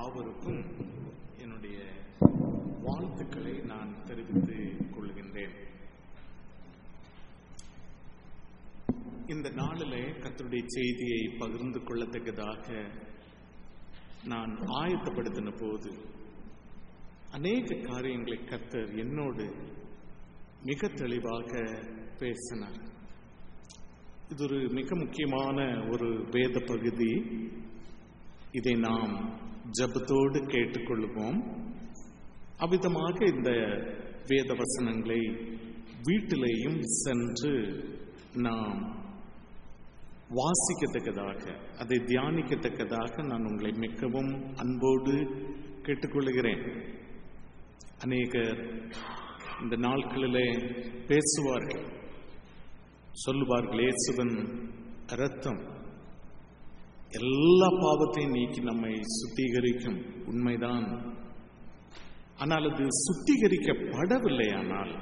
யாவருக்கும் என்னுடைய வாழ்த்துக்களை நான் தெரிவித்துக் கொள்கின்றேன் இந்த நாளிலே கர்த்தருடைய செய்தியை பகிர்ந்து கொள்ளத்தக்கதாக நான் ஆயத்தப்படுத்தின போது அநேக காரியங்களை கர்த்தர் என்னோடு மிக தெளிவாக பேசினார் இது ஒரு மிக முக்கியமான ஒரு வேத பகுதி இதை நாம் ஜபத்தோடு கேட்டுக்கொள்வோம் அவ்விதமாக இந்த வேத வசனங்களை வீட்டிலேயும் சென்று நாம் வாசிக்கத்தக்கதாக அதை தியானிக்கத்தக்கதாக நான் உங்களை மிகவும் அன்போடு கேட்டுக்கொள்கிறேன் அநேகர் இந்த நாட்களிலே பேசுவார்கள் சொல்லுவார்கள் இயேசுவன் ரத்தம் எல்லா பாவத்தையும் நீக்கி நம்மை சுத்திகரிக்கும் உண்மைதான் ஆனால் அது சுத்திகரிக்கப்படவில்லை ஆனால்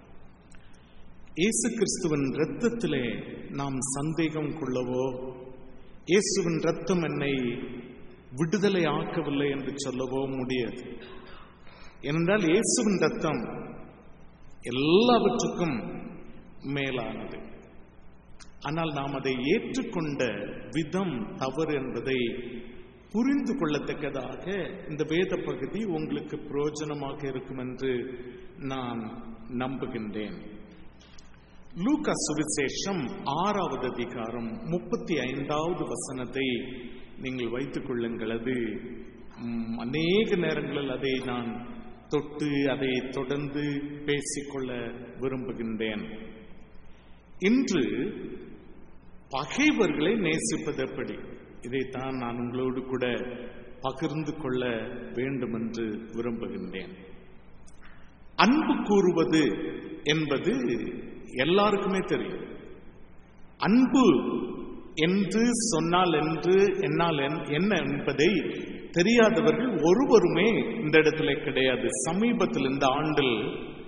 இயேசு கிறிஸ்துவின் இரத்தத்திலே நாம் சந்தேகம் கொள்ளவோ இயேசுவின் ரத்தம் என்னை விடுதலை ஆக்கவில்லை என்று சொல்லவோ முடியாது ஏனென்றால் இயேசுவின் ரத்தம் எல்லாவற்றுக்கும் மேலானது ஆனால் நாம் அதை ஏற்றுக்கொண்ட விதம் தவறு என்பதை புரிந்து கொள்ளத்தக்கதாக இந்த வேத பகுதி உங்களுக்கு பிரயோஜனமாக இருக்கும் என்று நான் நம்புகின்றேன் லூக்கா சுவிசேஷம் ஆறாவது அதிகாரம் முப்பத்தி ஐந்தாவது வசனத்தை நீங்கள் வைத்துக் கொள்ளுங்கள் அது ம், அநேக நேரங்களில் அதை நான் தொட்டு அதை தொடர்ந்து பேசிக்கொள்ள விரும்புகின்றேன் இன்று பகைவர்களை நேசிப்பது எப்படி இதைத்தான் நான் உங்களோடு கூட பகிர்ந்து கொள்ள வேண்டும் என்று விரும்புகின்றேன் அன்பு கூறுவது என்பது எல்லாருக்குமே தெரியும் அன்பு என்று சொன்னால் என்று என்னால் என்- என்ன என்பதை தெரியாதவர்கள் ஒருவருமே இந்த இடத்துல கிடையாது சமீபத்தில் இந்த ஆண்டில்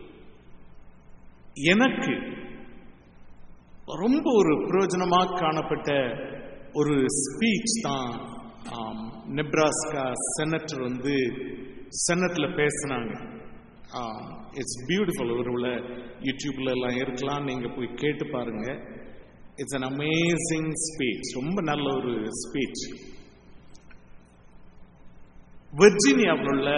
எனக்கு ரொம்ப ஒரு பிரயோஜனமாக காணப்பட்ட ஒரு ஸ்பீச் தான் நெப்ராஸ்கா செனட்டர் வந்து செனட்ல பேசினாங்க இட்ஸ் பியூட்டிஃபுல் ஒரு யூடியூப்ல எல்லாம் இருக்கலாம் நீங்க போய் கேட்டு பாருங்க இட்ஸ் அன் அமேசிங் ஸ்பீச் ரொம்ப நல்ல ஒரு ஸ்பீச் வெர்ஜீனியாவில் உள்ள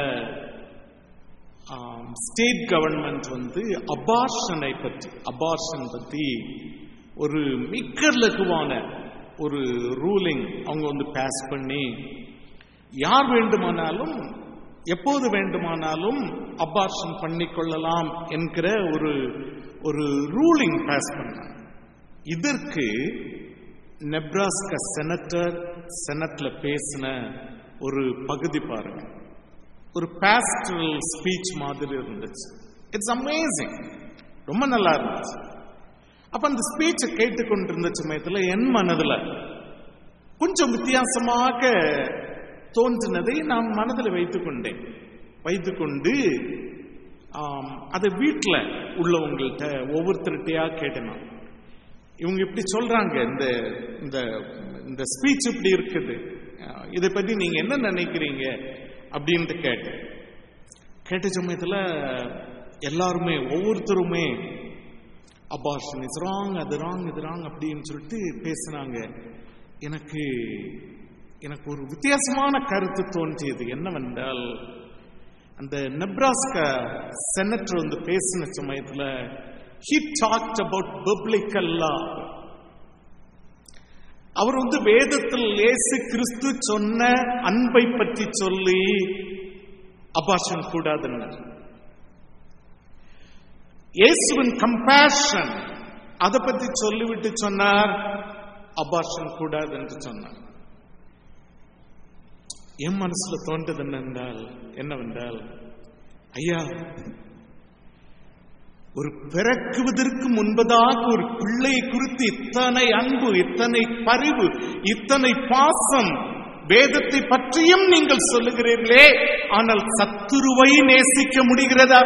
ஸ்டேட் கவர்மெண்ட் வந்து அபார்ஷனை பற்றி அபார்ஷன் பற்றி ஒரு மிக லகுவான ஒரு ரூலிங் அவங்க வந்து பாஸ் பண்ணி யார் வேண்டுமானாலும் எப்போது வேண்டுமானாலும் அபார்ஷன் பண்ணிக்கொள்ளலாம் என்கிற ஒரு ஒரு ரூலிங் பாஸ் பண்ணாங்க இதற்கு நெப்ராஸ்கா செனட்டர் செனட்ல பேசின ஒரு பகுதி பாருங்க ஒரு பாஸ்டரல் ஸ்பீச் மாதிரி இருந்துச்சு இட்ஸ் அமேசிங் ரொம்ப நல்லா இருந்துச்சு அப்ப அந்த ஸ்பீச்சை கேட்டுக்கொண்டிருந்த சமயத்துல என் மனதுல கொஞ்சம் வித்தியாசமாக தோன்றினதை நான் மனதில் வைத்துக்கொண்டேன் வைத்துக்கொண்டு ஆம், அதை வீட்டில் உள்ளவங்கள்ட்ட ஒவ்வொருத்தருட்டையா கேட்டேன் நான். இவங்க இப்படி சொல்றாங்க இந்த இந்த இந்த ஸ்பீச் இப்படி இருக்குது அஹ், இதை பத்தி நீங்க என்ன நினைக்கிறீங்க அப்படின்ட்டு கேட்டேன் கேட்ட சமயத்துல எல்லாருமே ஒவ்வொருத்தருமே அபார்ஷன் இஸ் ராங் அது ராங் இது ராங் அப்படின்னு சொல்லிட்டு பேசினாங்க எனக்கு எனக்கு ஒரு வித்தியாசமான கருத்து தோன்றியது என்னவென்றால் அந்த நெப்ராஸ்கா செனட்டர் வந்து பேசின சமயத்துல he talked about biblical law அவர் வந்து வேதத்தில் இயேசு கிறிஸ்து சொன்ன அன்பை பற்றி சொல்லி அபாஷன் கூடாதுன்னார் இயேசுவின் கம்பேஷன் அதை பற்றி சொல்லிவிட்டு சொன்னார் அபாஷன் கூடாது என்று சொன்னார் என் மனசுல தோன்றது என்னென்றால் என்னவென்றால் ஐயா ஒரு பிறக்குவதற்கு முன்பதாக ஒரு பிள்ளையை குறித்து இத்தனை அன்பு இத்தனை பரிவு இத்தனை பாசம் வேதத்தை பற்றியும் நீங்கள் சொல்லுகிறீர்களே ஆனால் சத்துருவை நேசிக்க முடிகிறதா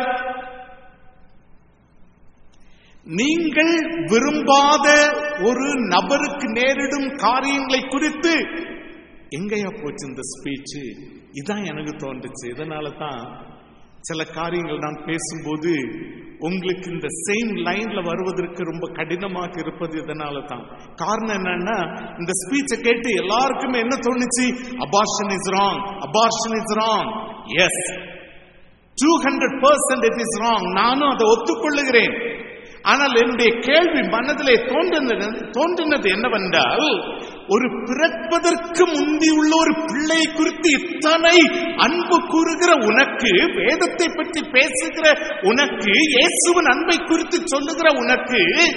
நீங்கள் விரும்பாத ஒரு நபருக்கு நேரிடும் காரியங்களை குறித்து எங்கேயா போச்சு இந்த ஸ்பீச் இதான் எனக்கு தோன்றுச்சு இதனால தான் சில காரியங்கள் நான் பேசும்போது உங்களுக்கு இந்த சேம் லைன்ல வருவதற்கு ரொம்ப கடினமாக இருப்பது இதனால தான் காரணம் என்னன்னா இந்த ஸ்பீச்சை கேட்டு எல்லாருக்குமே என்ன தோணுச்சு abortion is wrong abortion is wrong yes two hundred percent it is wrong நானும் அதை ஒத்துக்கொள்ளுகிறேன் ஆனால் என்னுடைய கேள்வி மனதிலே தோன்றினது தோன்றினது என்னவென்றால் ஒரு பிறப்பதற்கு முந்தி உள்ள ஒரு பிள்ளை குறித்து இத்தனை அன்பு கூறுகிற உனக்கு வேதத்தை பற்றி பேசுகிற உனக்கு இயேசுவின் அன்பை குறித்து சொல்லுகிற உனக்கு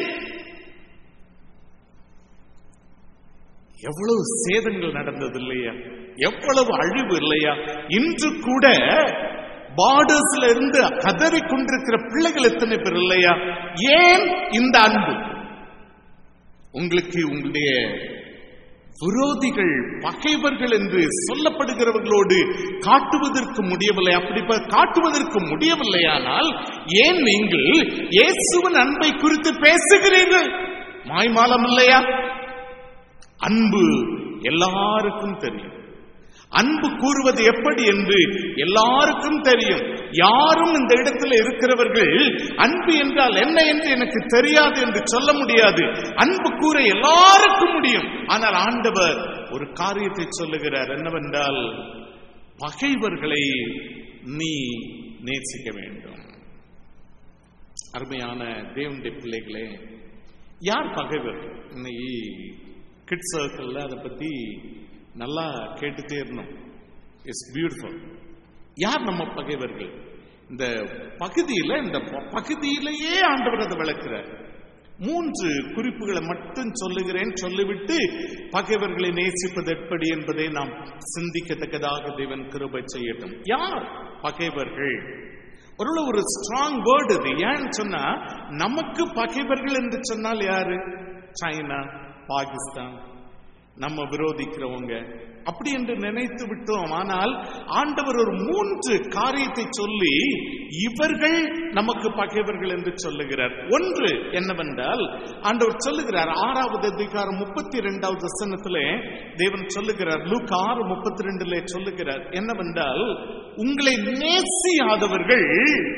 எவ்வளவு சேதங்கள் நடந்தது இல்லையா எவ்வளவு அழிவு இல்லையா இன்று கூட பார்டர்ஸ்ல இருந்து கதறி கொண்டிருக்கிற பிள்ளைகள் எத்தனை பேர் இல்லையா ஏன் இந்த அன்பு உங்களுக்கு உங்களுடைய விரோதிகள் பகைவர்கள் என்று சொல்லப்படுகிறவர்களோடு காட்டுவதற்கு முடியவில்லை அப்படி ப- காட்டுவதற்கு முடியவில்லையானால் ஏன் நீங்கள் இயேசுவின் அன்பை குறித்து பேசுகிறீர்கள் மாய்மாலம் இல்லையா அன்பு எல்லாருக்கும் தெரியும் அன்பு கூறுவது எப்படி என்று எல்லாருக்கும் தெரியும் யாரும் இந்த இடத்துல இருக்கிறவர்கள் அன்பு என்றால் என்ன என்று எனக்கு தெரியாது என்று சொல்ல முடியாது அன்பு கூற எல்லாருக்கும் முடியும் ஆனால் ஆண்டவர் ஒரு காரியத்தை சொல்லுகிறார் என்னவென்றால் பகைவர்களை நீ நேசிக்க வேண்டும் அருமையான தேவனுடைய பிள்ளைகளே யார் பகைவர்கள் இன்னைக்கு கிட் சர்க்கிள்ல அதை பத்தி நல்லா கேட்டுட்டே இருந்தோம் இட்ஸ் பியூட்டிஃபுல் யார் நம்ம பகைவர்கள் இந்த பகுதியில இந்த ப- பகுதியிலேயே ஆண்டவர் அதை விளக்குறார் மூன்று குறிப்புகளை மட்டும் சொல்லுகிறேன் சொல்லிவிட்டு பகைவர்களை நேசிப்பது எப்படி என்பதை நாம் சிந்திக்கத்தக்கதாக தேவன் கிருபை செய்யட்டும் யார் பகைவர்கள் ஒரு ஒரு ஸ்ட்ராங் வேர்டு இது ஏன்னு சொன்னா நமக்கு பகைவர்கள் என்று சொன்னால் யாரு சைனா பாகிஸ்தான் நம்ம விரோதிக்கிறவங்க அப்படி என்று நினைத்து விட்டோம் ஆனால் ஆண்டவர் ஒரு மூன்று காரியத்தை சொல்லி இவர்கள் நமக்கு பகைவர்கள் என்று சொல்லுகிறார் ஒன்று என்னவென்றால் ஆண்டவர் சொல்லுகிறார் ஆறாவது அதிகாரம் முப்பத்தி இரண்டாவது வசனத்திலே தேவன் சொல்லுகிறார் லூக் ஆறு முப்பத்தி ரெண்டுல சொல்லுகிறார் என்னவென்றால் உங்களை நேசியாதவர்கள்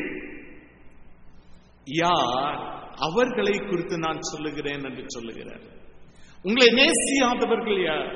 யார் அவர்களை குறித்து நான் சொல்லுகிறேன் என்று சொல்லுகிறார் உங்களை நேசியாதவர்கள் யார்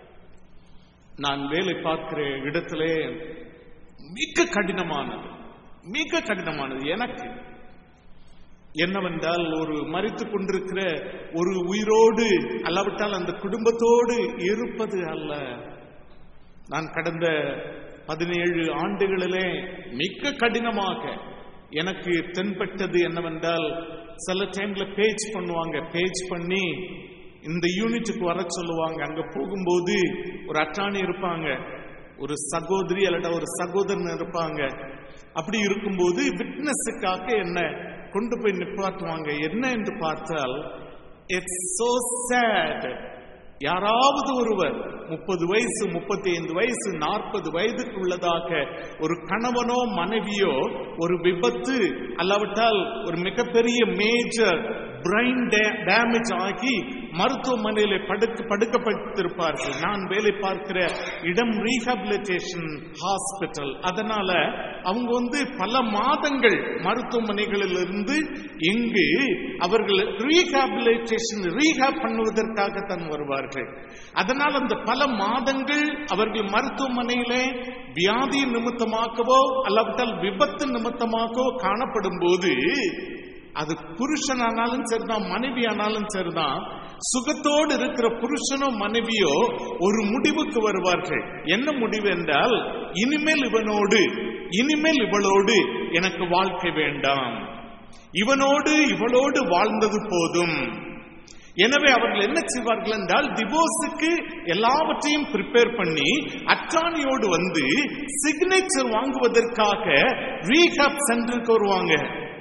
நான் வேலை பார்க்கிற இடத்திலே மிக கடினமானது மிக கடினமானது எனக்கு என்னவென்றால் ஒரு மறித்துக் கொண்டிருக்கிற ஒரு உயிரோடு அல்லாவிட்டால் அந்த குடும்பத்தோடு இருப்பது அல்ல நான் கடந்த பதினேழு ஆண்டுகளிலே மிக கடினமாக எனக்கு தென்பட்டது என்னவென்றால் சில டைம்ல பேஜ் பண்ணுவாங்க பேஜ் பண்ணி இந்த யூனிட்டுக்கு வர சொல்லுவாங்க அங்க போகும்போது ஒரு அட்டாணி இருப்பாங்க ஒரு சகோதரி அல்லது ஒரு சகோதரன் இருப்பாங்க அப்படி இருக்கும்போது விட்னஸுக்காக என்ன கொண்டு போய் நிப்பாட்டுவாங்க என்ன என்று பார்த்தால் இட்ஸ் சோ சேட் யாராவது ஒருவர் முப்பது வயசு முப்பத்தி ஐந்து வயசு நாற்பது வயதுக்கு உள்ளதாக ஒரு கணவனோ மனைவியோ ஒரு விபத்து அல்லாவிட்டால் ஒரு மிகப்பெரிய மேஜர் பிரைன் டேமேஜ் ஆகி மருத்துவமனையில படுக்க படுக்கப்பட்டிருப்பார்கள் நான் வேலை பார்க்கிற இடம் ரீஹாபிலிட்டேஷன் ஹாஸ்பிட்டல் அதனால அவங்க வந்து பல மாதங்கள் மருத்துவமனைகளில் இருந்து இங்கு அவர்கள் ரீஹாபிலிட்டேஷன் ரீஹாப் பண்ணுவதற்காக தான் வருவார்கள் அதனால் அந்த பல மாதங்கள் அவர்கள் மருத்துவமனையிலே வியாதி நிமித்தமாகவோ அல்லாவிட்டால் விபத்து நிமித்தமாகவோ காணப்படும் போது அது புருஷனானாலும் சரிதான் மனைவி ஆனாலும் சரிதான் சுகத்தோடு இருக்கிற புருஷனோ மனைவியோ ஒரு முடிவுக்கு வருவார்கள் என்ன முடிவு என்றால் இனிமேல் இவனோடு இனிமேல் இவளோடு எனக்கு வாழ்க்கை வேண்டாம் இவனோடு இவளோடு வாழ்ந்தது போதும் எனவே அவர்கள் என்ன செய்வார்கள் என்றால் டிவோர்ஸுக்கு எல்லாவற்றையும் ப்ரிப்பேர் பண்ணி அட்டானியோடு வந்து சிக்னேச்சர் வாங்குவதற்காக ரீஹாப் சென்டருக்கு வருவாங்க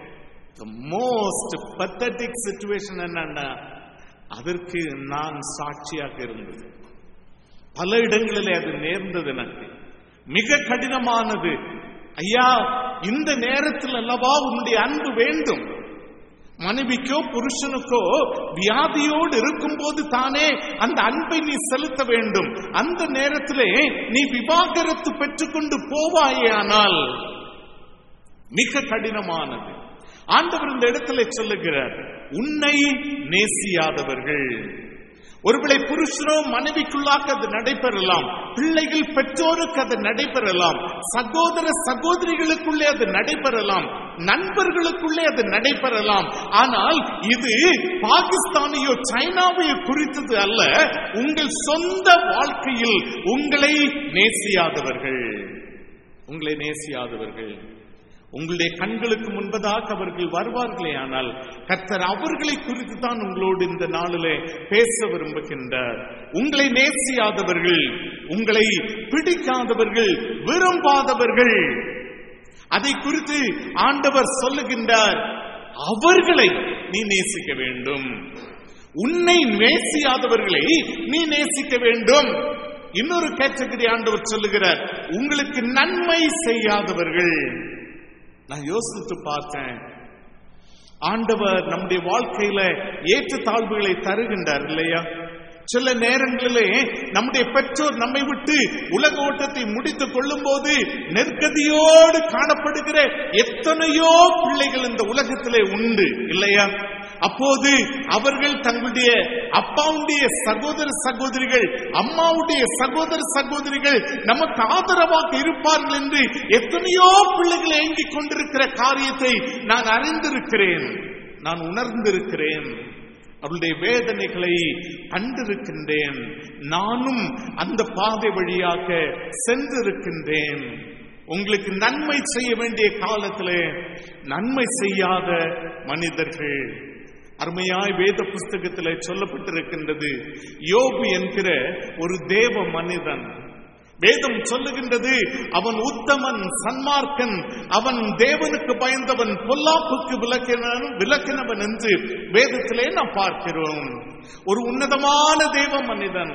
மோஸ்ட் பத்தட்டிக் சுச்சுவேஷன் என்னன்னா அதற்கு நான் சாட்சியாக இருந்தது பல இடங்களிலே அது நேர்ந்தது எனக்கு மிக கடினமானது ஐயா இந்த நேரத்தில் அல்லவா உன்னுடைய அன்பு வேண்டும் மனைவிக்கோ புருஷனுக்கோ வியாதியோடு இருக்கும்போது தானே அந்த அன்பை நீ செலுத்த வேண்டும் அந்த நேரத்திலே நீ விவாகரத்து பெற்றுக்கொண்டு போவாயானால் மிக கடினமானது ஆண்டவர் இந்த இடத்துல சொல்லுகிறார் உன்னை நேசியாதவர்கள் ஒருவேளை புருஷனோ மனைவிக்குள்ளாக அது நடைபெறலாம் பிள்ளைகள் பெற்றோருக்கு அது நடைபெறலாம் சகோதர சகோதரிகளுக்குள்ளே அது நடைபெறலாம் நண்பர்களுக்குள்ளே அது நடைபெறலாம் ஆனால் இது பாகிஸ்தானையோ சைனாவையோ குறித்தது அல்ல உங்கள் சொந்த வாழ்க்கையில் உங்களை நேசியாதவர்கள் உங்களை நேசியாதவர்கள் உங்களுடைய கண்களுக்கு முன்பதாக அவர்கள் வருவார்களே ஆனால் கர்த்தர் அவர்களை குறித்து தான் உங்களோடு இந்த நாளிலே பேச விரும்புகின்றார் உங்களை நேசியாதவர்கள் உங்களை பிடிக்காதவர்கள் விரும்பாதவர்கள் அதை குறித்து ஆண்டவர் சொல்லுகின்றார் அவர்களை நீ நேசிக்க வேண்டும் உன்னை நேசியாதவர்களை நீ நேசிக்க வேண்டும் இன்னொரு கேட்டகரி ஆண்டவர் சொல்லுகிறார் உங்களுக்கு நன்மை செய்யாதவர்கள் நான் யோசித்து பார்த்தேன் ஆண்டவர் நம்முடைய வாழ்க்கையில ஏற்றத்தாழ்வுகளை தருகின்றார் இல்லையா சில நேரங்களிலே நம்முடைய பெற்றோர் நம்மை விட்டு உலக ஓட்டத்தை முடித்துக் கொள்ளும் போது நெருக்கதியோடு காணப்படுகிற எத்தனையோ பிள்ளைகள் இந்த உலகத்திலே உண்டு இல்லையா அப்போது அவர்கள் தங்களுடைய அப்பாவுடைய சகோதர சகோதரிகள் அம்மாவுடைய சகோதர சகோதரிகள் நமக்கு ஆதரவாக இருப்பார்கள் என்று எத்தனையோ பிள்ளைகள் ஏங்கிக் கொண்டிருக்கிற காரியத்தை நான் அறிந்திருக்கிறேன் நான் உணர்ந்திருக்கிறேன் அவளுடைய வேதனைகளை கண்டிருக்கின்றேன் நானும் அந்த பாதை வழியாக சென்றிருக்கின்றேன் உங்களுக்கு நன்மை செய்ய வேண்டிய காலத்திலே நன்மை செய்யாத மனிதர்கள் அருமையாய் வேத புஸ்தகத்தில் சொல்லப்பட்டிருக்கின்றது யோபு என்கிற ஒரு தேவ மனிதன் வேதம் சொல்லுகின்றது அவன் உத்தமன் சன்மார்க்கன் அவன் தேவனுக்கு பயந்தவன் பொல்லாப்புக்கு விளக்கினவன் விளக்கினவன் என்று வேதத்திலே நாம் பார்க்கிறோம் ஒரு உன்னதமான தேவ மனிதன்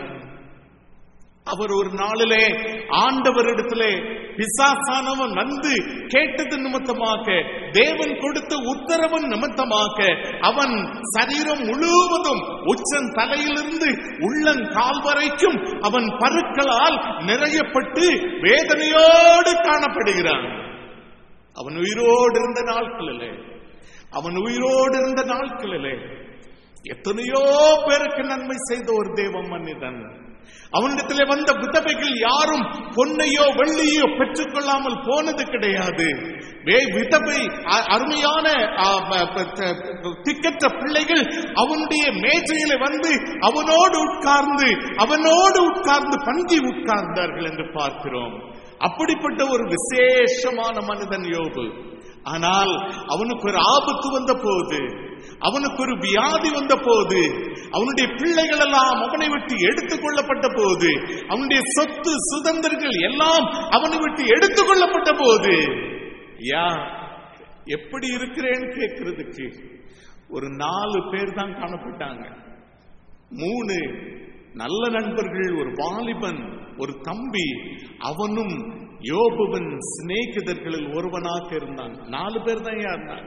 அவர் ஒரு நாளிலே ஆண்டவரிடத்திலே பிசாசானவன் வந்து கேட்டது நிமித்தமாக தேவன் கொடுத்த உத்தரவன் நிமித்தமாக அவன் சரீரம் முழுவதும் உச்சன் தலையிலிருந்து உள்ளங்கால் வரைக்கும் அவன் பருக்களால் நிறையப்பட்டு வேதனையோடு காணப்படுகிறான் அவன் உயிரோடு இருந்த நாட்களிலே அவன் உயிரோடு இருந்த நாட்களிலே எத்தனையோ பேருக்கு நன்மை செய்த ஒரு தேவ மனிதன் அவனிடத்திலே வந்த விதவைகள் யாரும் பொன்னையோ வெள்ளியோ பெற்றுக்கொள்ளாமல் போனது கிடையாது வே- விதவை அ- அருமையான அ, ப- ப- த- திக்கற்ற பிள்ளைகள் அவனுடைய மேஜையில வந்து அவனோடு உட்கார்ந்து அவனோடு உட்கார்ந்து பங்கி உட்கார்ந்தார்கள் என்று பார்க்கிறோம் அப்படிப்பட்ட ஒரு விசேஷமான மனிதன் யோபு ஆனால் அவனுக்கு ஒரு ஆபத்து வந்த போது அவனுக்கு ஒரு வியாதி வந்த போது அவனுடைய பிள்ளைகள் எல்லாம் அவனை விட்டு எடுத்துக் கொள்ளப்பட்ட போது அவனுடைய சொத்து சுதந்திரங்கள் எல்லாம் அவனை விட்டு எடுத்துக் கொள்ளப்பட்ட போது யா எப்படி இருக்கிறேன்னு கேட்கறதுக்கு ஒரு நாலு பேர் தான் காணப்பட்டாங்க மூணு நல்ல நண்பர்கள் ஒரு வாலிபன் ஒரு தம்பி அவனும் யோபுவின் சிநேகிதர்களில் ஒருவனாக இருந்தாங்க நாலு பேர் தான் இருந்தாங்க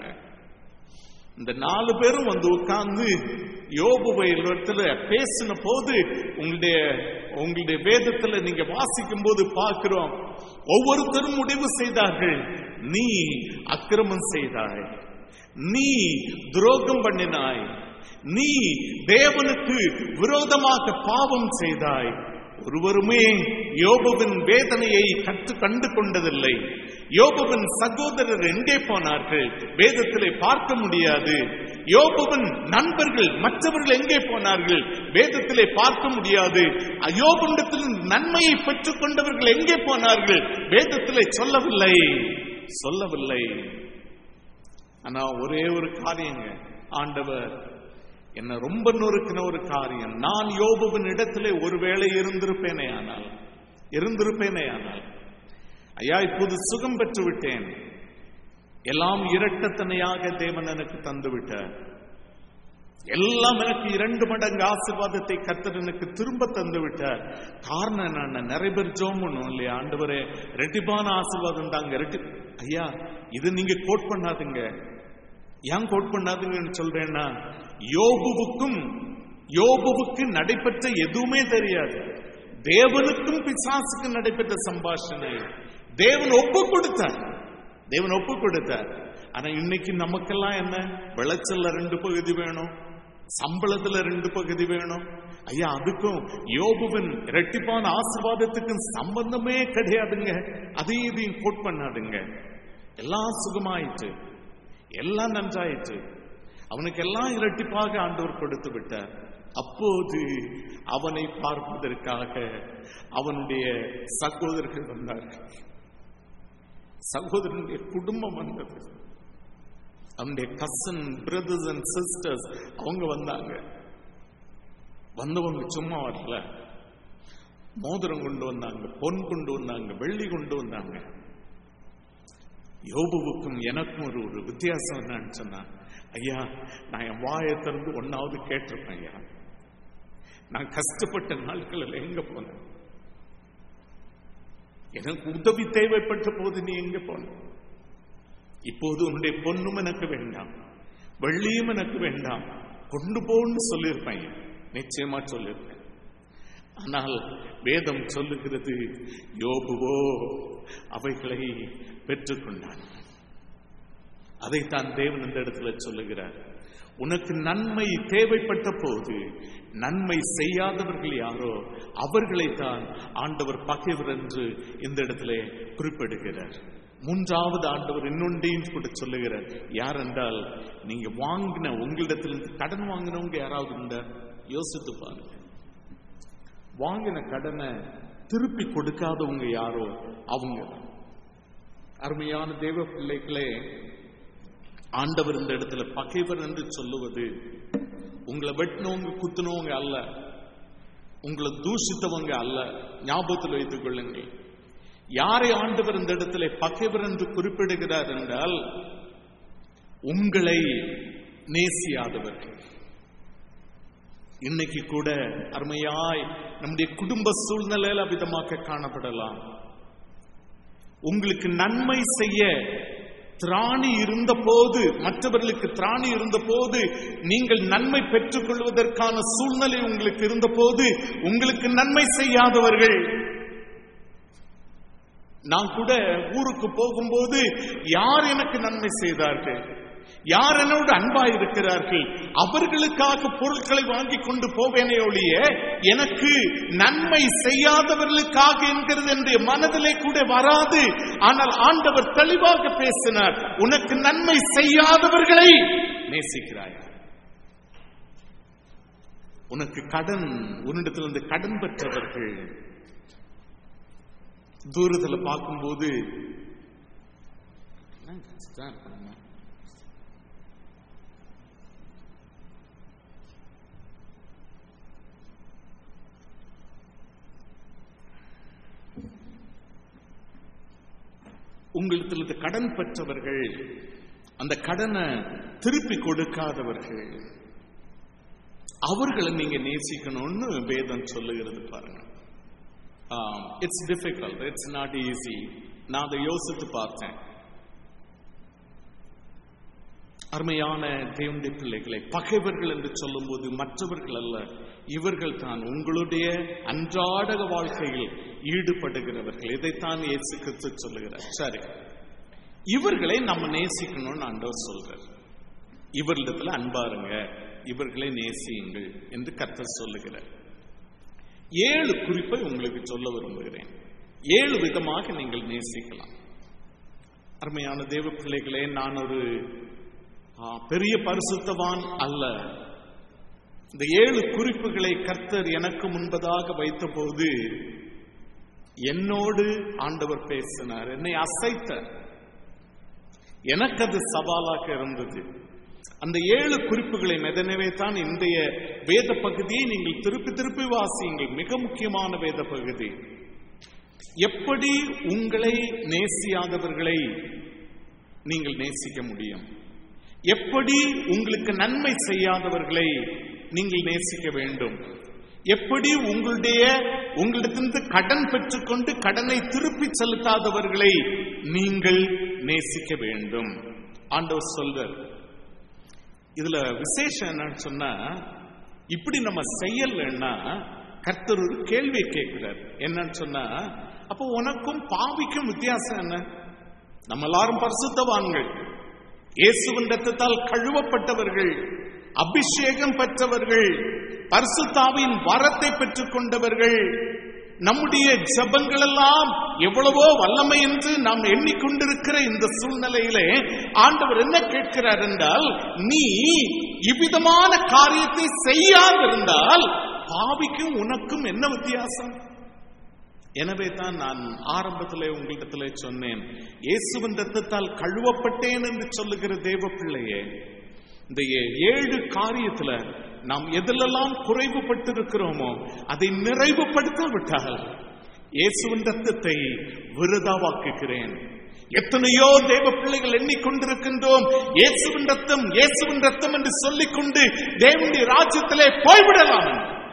இந்த நாலு பேரும் வந்து உட்கார்ந்து யோபுவை இடத்துல பேசின போது உங்களுடைய உங்களுடைய வேதத்துல நீங்க வாசிக்கும் போது பார்க்கிறோம் ஒவ்வொருத்தரும் முடிவு செய்தார்கள் நீ அக்கிரமம் செய்தாய் நீ துரோகம் பண்ணினாய் நீ தேவனுக்கு விரோதமாக பாவம் செய்தாய் ஒருவருமே யோபுவின் வேதனையை கற்று கண்டு கொண்டதில்லை யோபுவின் சகோதரர் எங்கே போனார்கள் வேதத்திலே பார்க்க முடியாது யோபுவின் நண்பர்கள் மற்றவர்கள் எங்கே போனார்கள் வேதத்திலே பார்க்க முடியாது யோபுண்டத்தில் நன்மையை பெற்றுக் கொண்டவர்கள் எங்கே போனார்கள் வேதத்திலே சொல்லவில்லை சொல்லவில்லை ஆனா ஒரே ஒரு காரியங்க ஆண்டவர் என்ன ரொம்ப நொறுக்கின ஒரு காரியம் நான் யோபுவின் இடத்திலே ஒருவேளை இருந்திருப்பேனே ஆனால் இருந்திருப்பேனே ஆனால் ஐயா இப்போது சுகம் பெற்று விட்டேன் எல்லாம் இரட்டத்தனையாக தேவன் எனக்கு தந்து விட்டார் எல்லாம் எனக்கு இரண்டு மடங்கு ஆசீர்வாதத்தை கர்த்தர் எனக்கு திரும்ப தந்து விட்டார் காரணம் என்ன நிறைய பேர் ஜோம் பண்ணுவோம் இல்லையா ஆண்டவரே ரெட்டிப்பான ஆசீர்வாதம் தாங்க ரெட்டி ஐயா இது நீங்க கோட் பண்ணாதுங்க ஏன் கோட் பண்ணாதுங்கன்னு சொல்றேன்னா யோபுவுக்கும் யோபுவுக்கு நடைபெற்ற எதுவுமே தெரியாது தேவனுக்கும் பிசாசுக்கும் நடைபெற்ற சம்பாஷணை தேவன் ஒப்பு கொடுத்தார் தேவன் ஒப்பு கொடுத்தார் ஆனா இன்னைக்கு நமக்கெல்லாம் என்ன விளைச்சல்ல ரெண்டு பகுதி வேணும் சம்பளத்துல ரெண்டு பகுதி வேணும் ஐயா அதுக்கும் யோபுவின் இரட்டிப்பான ஆசீர்வாதத்துக்கும் சம்பந்தமே கிடையாதுங்க அதையும் இதையும் கோட் பண்ணாதுங்க எல்லாம் சுகமாயிற்று எல்லாம் நன்றாயிற்று அவனுக்கு எல்லாம் இரட்டிப்பாக ஆண்டவர் கொடுத்து விட்டார் அப்போது அவனை பார்ப்பதற்காக அவனுடைய சகோதரர்கள் வந்தார்கள் சகோதரனுடைய குடும்பம் வந்தது அவனுடைய கசன் பிரதர்ஸ் அண்ட் சிஸ்டர்ஸ் அவங்க வந்தாங்க வந்தவங்க சும்மா வரல மோதிரம் கொண்டு வந்தாங்க பொன் கொண்டு வந்தாங்க வெள்ளி கொண்டு வந்தாங்க யோபுவுக்கும் எனக்கும் ஒரு ஒரு வித்தியாசம் என்னன்னு சொன்னா ஐயா நான் என் வாயை திறந்து ஒன்னாவது கேட்டிருப்பேன் ஐயா நான் கஷ்டப்பட்ட நாட்களில் எங்க போனேன் எனக்கு உதவி தேவைப்பட்ட போது நீ எங்க போன இப்போது உன்னுடைய பொண்ணும் எனக்கு வேண்டாம் வெள்ளியும் எனக்கு வேண்டாம் கொண்டு போன்னு சொல்லியிருப்பேன் ஐயா. நிச்சயமா சொல்லியிருப்பேன் ஆனால் வேதம் சொல்லுகிறது யோபுவோ அவைகளை பெற்றுக்கொண்டான் அதைத்தான் தேவன் இந்த இடத்துல சொல்லுகிறார் உனக்கு நன்மை தேவைப்பட்ட போது நன்மை செய்யாதவர்கள் யாரோ அவர்களைத்தான் ஆண்டவர் பகைவர் என்று இந்த இடத்துல குறிப்பிடுகிறார் மூன்றாவது ஆண்டவர் இன்னொன்றையும் கூட சொல்லுகிறார் யார் என்றால் நீங்க வாங்கின உங்களிடத்திலிருந்து கடன் வாங்கினவங்க யாராவது உண்டா யோசித்து பாருங்க வாங்கின கடனை திருப்பி கொடுக்காதவங்க யாரோ அவங்க தான். அருமையான தேவ பிள்ளைகளே ஆண்டவர் இந்த இடத்துல பகைவர் என்று சொல்லுவது உங்களை வெட்டினவங்க குத்துனவங்க அல்ல உங்களை தூஷித்தவங்க அல்ல ஞாபகத்தில் வைத்துக் கொள்ளுங்கள் யாரை ஆண்டவர் இந்த இடத்துல பகைவர் என்று குறிப்பிடுகிறார் என்றால் உங்களை நேசியாதவர்கள் இன்னைக்கு கூட அருமையாய் நம்முடைய குடும்ப சூழ்நிலையில் அவிதமாக காணப்படலாம் உங்களுக்கு நன்மை செய்ய திராணி இருந்த போது மற்றவர்களுக்கு திராணி இருந்த போது நீங்கள் நன்மை பெற்றுக் கொள்வதற்கான சூழ்நிலை உங்களுக்கு இருந்த போது உங்களுக்கு நன்மை செய்யாதவர்கள் நான் கூட ஊருக்கு போகும்போது யார் எனக்கு நன்மை செய்தார்கள் யார் என்னோடு அன்பா இருக்கிறார்கள் அவர்களுக்காக பொருட்களை வாங்கி கொண்டு போவேனே ஒழிய எனக்கு நன்மை செய்யாதவர்களுக்காக என்கிறது என்று மனதிலே கூட வராது ஆனால் ஆண்டவர் தெளிவாக பேசினார் உனக்கு நன்மை செய்யாதவர்களை நேசிக்கிறாய் உனக்கு கடன் உன்னிடத்திலிருந்து கடன் பெற்றவர்கள் தூரத்தில் பார்க்கும்போது உங்களிடத்திலிருந்து கடன் பெற்றவர்கள் அந்த கடனை திருப்பி கொடுக்காதவர்கள் அவர்களை நீங்க நேசிக்கணும்னு வேதம் சொல்லுகிறது பாருங்க it's difficult it's not easy நான் அதை யோசித்து பார்த்தேன் அருமையான தேவனுடைய பிள்ளைகளை பகைவர்கள் என்று சொல்லும்போது மற்றவர்கள் அல்ல இவர்கள் தான் உங்களுடைய அன்றாட வாழ்க்கையில் ஈடுபடுகிறவர்கள் இதைத்தான் இயேசு கிறிஸ்து சொல்லுகிறார் சரி இவர்களை நம்ம நேசிக்கணும்னு ஆண்டவர் சொல்றார் இவர்களிடத்துல அன்பாருங்க இவர்களை நேசியுங்கள் என்று கர்த்தர் சொல்லுகிறார் ஏழு குறிப்பை உங்களுக்கு சொல்ல விரும்புகிறேன் ஏழு விதமாக நீங்கள் நேசிக்கலாம் அருமையான தேவ பிள்ளைகளே நான் ஒரு ஆ, பெரிய பரிசுத்தவான் அல்ல இந்த ஏழு குறிப்புகளை கர்த்தர் எனக்கு முன்பதாக வைத்தபோது என்னோடு ஆண்டவர் பேசினார் என்னை அசைத்தார் எனக்கு அது சவாலாக இருந்தது அந்த ஏழு குறிப்புகளை மெதனவே தான் இன்றைய வேத பகுதியை நீங்கள் திருப்பி திருப்பி வாசியுங்கள் மிக முக்கியமான வேத பகுதி எப்படி உங்களை நேசியாதவர்களை நீங்கள் நேசிக்க முடியும் எப்படி உங்களுக்கு நன்மை செய்யாதவர்களை நீங்கள் நேசிக்க வேண்டும் எப்படி உங்களுடைய உங்களிடத்திலிருந்து கடன் பெற்றுக்கொண்டு கடனை திருப்பி செலுத்தாதவர்களை நீங்கள் நேசிக்க வேண்டும் ஆண்டவர் சொல்றார் இதுல விசேஷம் என்னன்னு சொன்னா இப்படி நம்ம செய்யலைன்னா கர்த்தர் ஒரு கேள்வியை கேட்கிறார் என்னன்னு சொன்னா அப்போ உனக்கும் பாவிக்கும் வித்தியாசம் என்ன நம்ம எல்லாரும் பரிசுத்தவான்கள் இயேசுவின் ரத்தத்தால் கழுவப்பட்டவர்கள் அபிஷேகம் பெற்றவர்கள் பரிசுத்தாவின் வரத்தை பெற்றுக் கொண்டவர்கள் நம்முடைய ஜபங்கள் எல்லாம் எவ்வளவோ வல்லமை என்று நாம் எண்ணிக்கொண்டிருக்கிற இந்த சூழ்நிலையிலே ஆண்டவர் என்ன கேட்கிறார் என்றால் நீ இவ்விதமான காரியத்தை செய்யாதிருந்தால் பாவிக்கும் உனக்கும் என்ன வித்தியாசம் எனவே தான் நான் ஆரம்பத்திலே உங்களிடத்திலே சொன்னேன் இயேசுவின் ரத்தத்தால் கழுவப்பட்டேன் என்று சொல்லுகிற தேவ பிள்ளையே இந்த ஏ- ஏழு காரியத்துல நாம் எதிலெல்லாம் குறைவுபட்டிருக்கிறோமோ அதை நிறைவுபடுத்தாவிட்டால் இயேசுவின் ரத்தத்தை விருதாவாக்குகிறேன் எத்தனையோ தேவ பிள்ளைகள் எண்ணிக்கொண்டிருக்கின்றோம் இயேசுவின் ரத்தம் இயேசுவின் ரத்தம் என்று சொல்லிக்கொண்டு தேவனுடைய ராஜ்யத்திலே போய்விடலாம்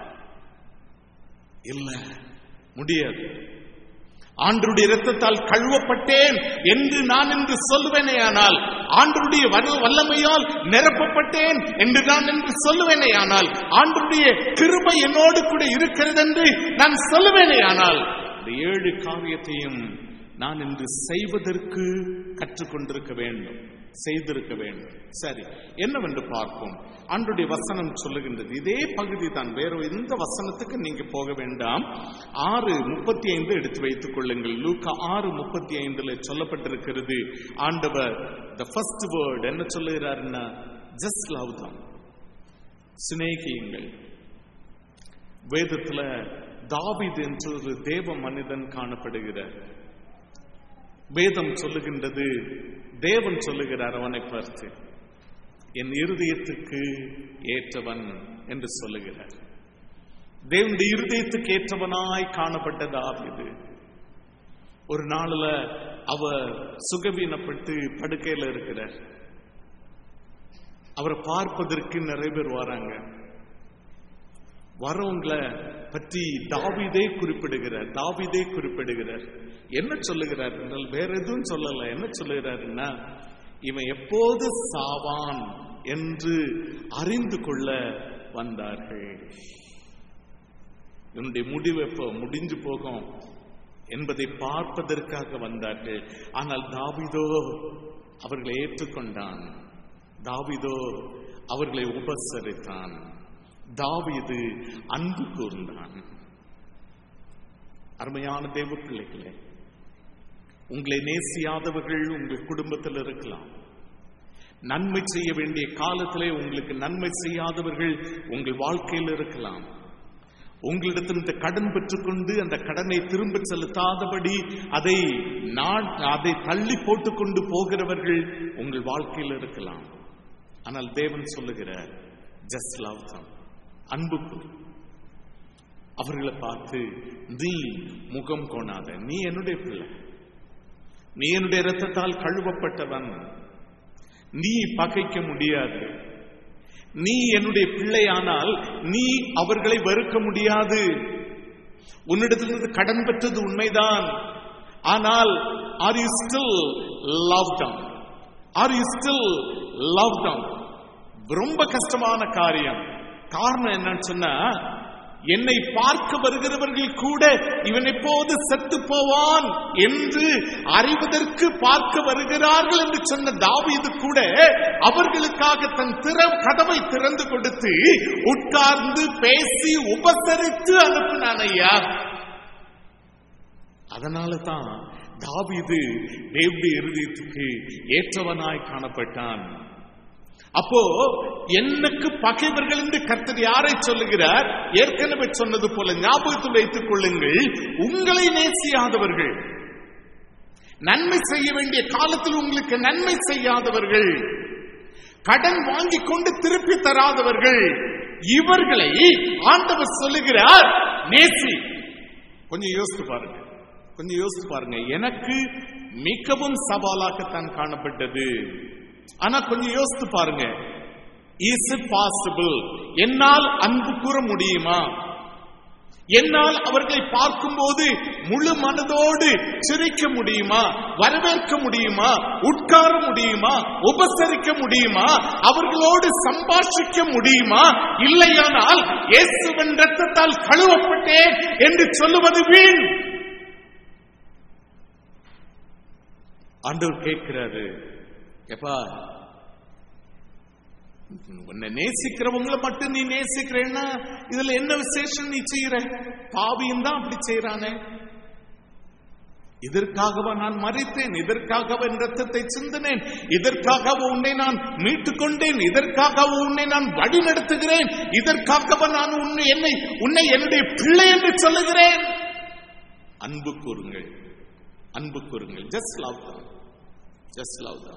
இல்ல முடியாது ஆண்டருடைய இரத்தத்தால் கழுவப்பட்டேன் என்று நான் என்று சொல்லுவேனேயானால் ஆண்டருடைய வல்ல- வல்லமையால் நிரப்பப்பட்டேன் என்று நான் என்று சொல்லுவேனேயானால் ஆண்டருடைய கிருபை என்னோடு கூட இருக்கிறது என்று நான் சொல்லுவேனேயானால் இந்த ஏழு காரியத்தையும் நான் இன்று செய்வதற்கு கற்றுக்கொண்டிருக்க வேண்டும் செய்திருக்க வேண்டும் சரி என்னவென்று பார்ப்போம் ஆண்டுடைய வசனம் சொல்லுகின்றது இதே பகுதி தான் வேற எந்த வசனத்துக்கு நீங்க போக வேண்டாம் ஆறு முப்பத்தி ஐந்து எடுத்து வைத்துக் கொள்ளுங்கள் லூக்கா ஆறு முப்பத்தி ஐந்துல சொல்லப்பட்டிருக்கிறது ஆண்டவர் த ஃபர்ஸ்ட் வேர்ட் என்ன சொல்லுகிறாருன்னா ஜஸ்ட் லவ் தான் சிநேகியுங்கள் வேதத்துல தாவீது என்று ஒரு தேவ மனிதன் காணப்படுகிறார் வேதம் சொல்லுகின்றது தேவன் சொல்லுகிறார் அவனை பார்த்து என் இருதயத்துக்கு ஏற்றவன் என்று சொல்லுகிறார் தேவனுடைய இருதயத்துக்கு ஏற்றவனாய் காணப்பட்ட தாவீது ஒரு நாள்ல அவர் சுகவீனப்பட்டு படுக்கையில இருக்கிறார் அவரை பார்ப்பதற்கு நிறைய பேர் வராங்க வரவங்களை பற்றி தாவீதே குறிப்பிடுகிறார் தாவீதே குறிப்பிடுகிறார் என்ன சொல்லுகிறார் என்றால் வேற எதுவும் சொல்லல என்ன சொல்லுகிறாருன்னா இவன் எப்போது சாவான் என்று அறிந்து கொள்ள வந்தார்கள் இவனுடைய முடிவு எப்போ முடிஞ்சு போகும் என்பதை பார்ப்பதற்காக வந்தார்கள் ஆனால் தாவீதோ அவர்களை ஏற்றுக்கொண்டான் தாவீதோ அவர்களை உபசரித்தான் தாவீது அன்பு கூர்ந்தான் அருமையான தேவ பிள்ளைகளே உங்களை நேசியாதவர்கள் உங்கள் குடும்பத்தில் இருக்கலாம் நன்மை செய்ய வேண்டிய காலத்திலே உங்களுக்கு நன்மை செய்யாதவர்கள் உங்கள் வாழ்க்கையில் இருக்கலாம் உங்களிடத்திலிருந்து கடன் பெற்றுக்கொண்டு அந்த கடனை திரும்ப செலுத்தாதபடி அதை நான் அதை தள்ளி போட்டுக்கொண்டு போகிறவர்கள் உங்கள் வாழ்க்கையில் இருக்கலாம் ஆனால் தேவன் சொல்லுகிறார் ஜஸ்ட் லவ் தம் அன்பு கூறு. அவர்களை பார்த்து நீ முகம் கோணாத நீ என்னுடைய பிள்ளை நீ என்னுடைய இரத்தத்தால் கழுவப்பட்டவன் நீ பகைக்க முடியாது நீ என்னுடைய பிள்ளையானால் நீ அவர்களை வெறுக்க முடியாது உன்னிடத்திலிருந்து கடன் பெற்றது உண்மைதான் ஆனால் are you still love them are you still love them ரொம்ப கஷ்டமான காரியம் காரணம் என்னன்னு சொன்னா என்னை பார்க்க வருகிறவர்கள் கூட இவன் எப்போது செத்து போவான் என்று அறிவதற்கு பார்க்க வருகிறார்கள் என்று சொன்ன தாவீது கூட அவர்களுக்காக தன் திற கதவை திறந்து கொடுத்து உட்கார்ந்து பேசி உபசரித்து அனுப்பினான் ஐயா அதனால தான் தாவீது தேவடைய இருதயத்துக்கு ஏற்றவனாய் காணப்பட்டான் அப்போ எனக்கு பகைவர்கள் என்று கர்த்தர் யாரை சொல்லுகிறார் ஏற்கனவே சொன்னது போல ஞாபகத்தில் வைத்துக் கொள்ளுங்கள் உங்களை நேசியாதவர்கள் நன்மை செய்ய வேண்டிய காலத்தில் உங்களுக்கு நன்மை செய்யாதவர்கள் கடன் வாங்கி கொண்டு திருப்பி தராதவர்கள் இவர்களை ஆண்டவர் சொல்லுகிறார் நேசி கொஞ்சம் யோசித்து பாருங்க கொஞ்சம் யோசித்து பாருங்க எனக்கு மிகவும் சவாலாகத்தான் காணப்பட்டது ஆனா கொஞ்சம் யோசித்து பாருங்க இஸ் இட் பாசிபிள் என்னால் அன்பு கூற முடியுமா என்னால் அவர்களை பார்க்கும்போது முழு மனதோடு சிரிக்க முடியுமா வரவேற்க முடியுமா உட்கார முடியுமா உபசரிக்க முடியுமா அவர்களோடு சம்பாஷிக்க முடியுமா இல்லையானால் இயேசுவின் ரத்தத்தால் கழுவப்பட்டேன் என்று சொல்லுவது வீண் ஆண்டவர் கேட்கிறாரு எப்பா உன்னை நேசிக்கிறவங்கள மட்டும் நீ நேசிக்கிறேன்னா இதுல என்ன விசேஷம் நீ செய்யற பாவியும் தான் அப்படி செய்யறானே இதற்காகவா நான் மறித்தேன் இதற்காகவா என் ரத்தத்தை சிந்தினேன் இதற்காகவா உன்னை நான் மீட்டுக் கொண்டேன் இதற்காகவா உன்னை நான் வழி நடத்துகிறேன் இதற்காகவா நான் உன்னை என்னை உன்னை என்னுடைய பிள்ளை என்று சொல்லுகிறேன் அன்பு கூறுங்கள் அன்பு கூறுங்கள் ஜஸ்ட் லவ் தான் ஜஸ்ட் லவ் தான்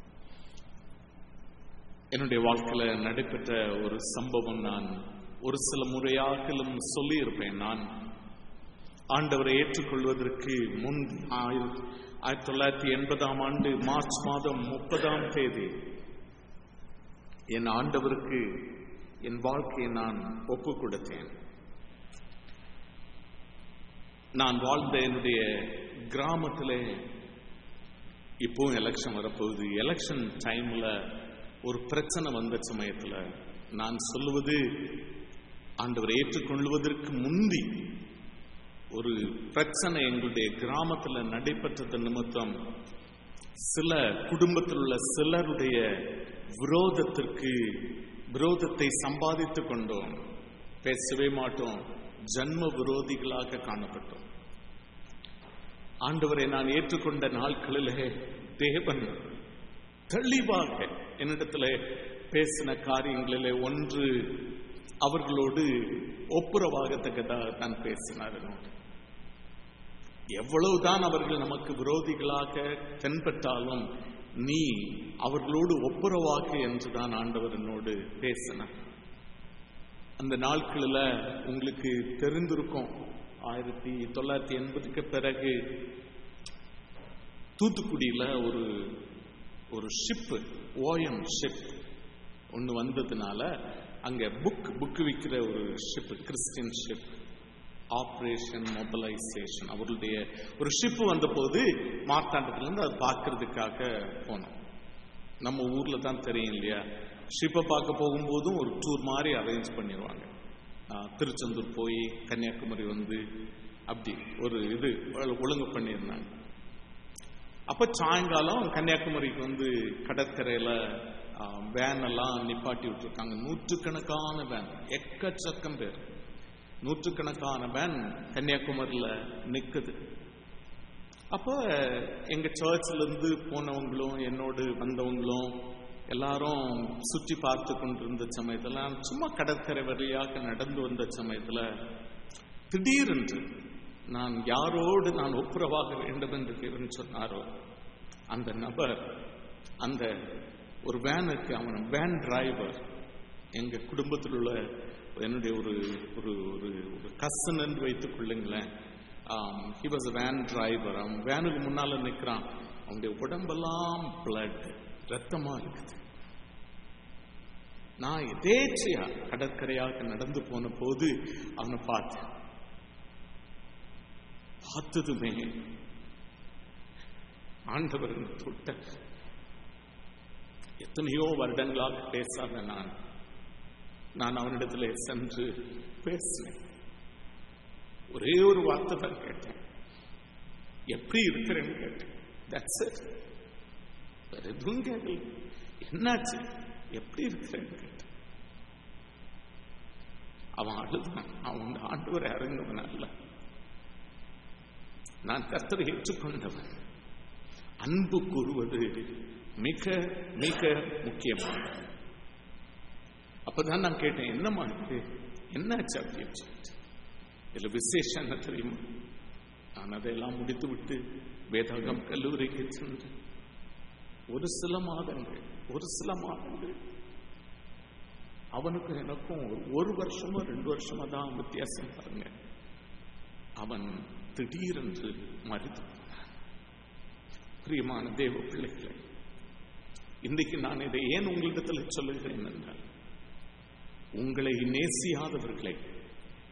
என்னுடைய வாழ்க்கையில நடைபெற்ற ஒரு சம்பவம் நான் ஒரு சில முறையாகிலும் சொல்லியிருப்பேன் நான் ஆண்டவரை ஏற்றுக்கொள்வதற்கு முன் ஆயிரத்தி ஆயிரத்தி தொள்ளாயிரத்தி எண்பதாம் ஆண்டு மார்ச் மாதம் முப்பதாம் தேதி என் ஆண்டவருக்கு என் வாழ்க்கையை நான் ஒப்பு கொடுத்தேன் நான் வாழ்ந்த என்னுடைய கிராமத்திலே இப்போ எலெக்ஷன் வரப்போகுது எலெக்ஷன் டைம்ல ஒரு பிரச்சனை வந்த சமயத்துல நான் சொல்லுவது ஆண்டவர் ஏற்றுக்கொள்வதற்கு முந்தி ஒரு பிரச்சனை எங்களுடைய கிராமத்துல நடைபெற்றது நிமித்தம் சில குடும்பத்தில் உள்ள சிலருடைய விரோதத்திற்கு விரோதத்தை சம்பாதித்துக் கொண்டோம் பேசவே மாட்டோம் ஜன்ம விரோதிகளாக காணப்பட்டோம் ஆண்டவரை நான் ஏற்றுக்கொண்ட நாட்களிலே தேவன் தெளிவாக என்னிடத்துல பேசின காரியங்களிலே ஒன்று அவர்களோடு ஒப்புரவாகத்தக்கதாக தான் பேசினார் என்னோடு. எவ்வளவுதான் அவர்கள் நமக்கு விரோதிகளாக தென்பட்டாலும் நீ அவர்களோடு ஒப்புரவாக என்றுதான் ஆண்டவர் என்னோடு பேசினார் அந்த நாட்களில் உங்களுக்கு தெரிந்திருக்கும் ஆயிரத்தி தொள்ளாயிரத்தி எண்பதுக்கு பிறகு தூத்துக்குடியில ஒரு ஒரு ஷிப்பு ஓஎம் ஷிப் ஒன்று வந்ததுனால அங்க புக் புக் விற்கிற ஒரு ship Christian ship operation mobilisation அவர்களுடைய ஒரு ஷிப் வந்தபோது மார்த்தாண்டத்திலேருந்து அதை பார்க்கறதுக்காக போனோம் நம்ம ஊர்ல தான் தெரியும் இல்லையா ஷிப்பை பார்க்க போகும்போதும் ஒரு டூர் மாதிரி அரேஞ்ச் பண்ணிடுவாங்க ஆஹ், திருச்செந்தூர் போய் கன்னியாகுமரி வந்து அப்படி ஒரு இது ஒழுங்கு பண்ணியிருந்தாங்க அப்ப சாயங்காலம் கன்னியாகுமரிக்கு வந்து கடற்கரையில வேன் எல்லாம் நிப்பாட்டி விட்டுருக்காங்க நூற்றுக்கணக்கான வேன் எக்கச்சக்கம் பேர் நூற்றுக்கணக்கான வேன் கன்னியாகுமரியில நிக்குது அப்ப எங்க சர்ச்ல இருந்து போனவங்களும் என்னோடு வந்தவங்களும் எல்லாரும் சுற்றி பார்த்து கொண்டிருந்த சமயத்துல நான் சும்மா கடற்கரை வழியாக நடந்து வந்த சமயத்துல திடீரென்று நான் யாரோடு நான் ஒப்புரவாக வேண்டும் என்று தேவன் சொன்னாரோ அந்த நபர் அந்த ஒரு வேனுக்கு அவன் வேன் டிரைவர் எங்க குடும்பத்தில் உள்ள என்னுடைய ஒரு ஒரு ஒரு ஒரு கசன் என்று வைத்துக் கொள்ளுங்களேன் ஹி வாஸ் வேன் டிரைவர் அவன் வேனுக்கு முன்னால நிற்கிறான் அவனுடைய உடம்பெல்லாம் பிளட் ரத்தமா இருக்குது நான் எதேச்சையா கடற்கரையாக நடந்து போன போது அவனை பார்த்தேன் பார்த்ததுமே ஆண்டவர் என்னை தொட்ட எத்தனையோ வருடங்களாக பேசாத நான் நான் அவனிடத்தில் சென்று பேசினேன் ஒரே ஒரு வார்த்தை தான் கேட்டேன் எப்படி இருக்கிறேன்னு கேட்டேன் தட்ஸ் இட் வேற எதுவும் கேட்கல என்னாச்சு எப்படி இருக்கிறேன்னு கேட்டேன் அவன் அழுதான் அவன் ஆண்டவர் இறங்குவன் அல்ல நான் கர்த்தரை ஏற்றுக்கொண்டவன் அன்பு கூறுவது மிக மிக முக்கியமானது அப்பதான் நான் கேட்டேன் என்னம்மா இது என்னாச்சு அப்படின்னு சொல்லிட்டு இதுல விசேஷம் என்ன தெரியுமா நான் அதையெல்லாம் முடித்து விட்டு வேதாகம் கல்லூரிக்கு சென்று ஒரு சில மாதங்கள் ஒரு சில மாதங்கள் அவனுக்கும் எனக்கும் ஒரு- ஒரு வருஷமோ ரெண்டு வருஷமா தான் வித்தியாசம் பாருங்க அவன் திடீரென்று மறித்து போனான் பிரியமான தேவ பிள்ளைகளை இன்றைக்கு நான் இதை ஏன் உங்களிடத்தில் சொல்லுகிறேன் என்றால் உங்களை நேசியாதவர்களை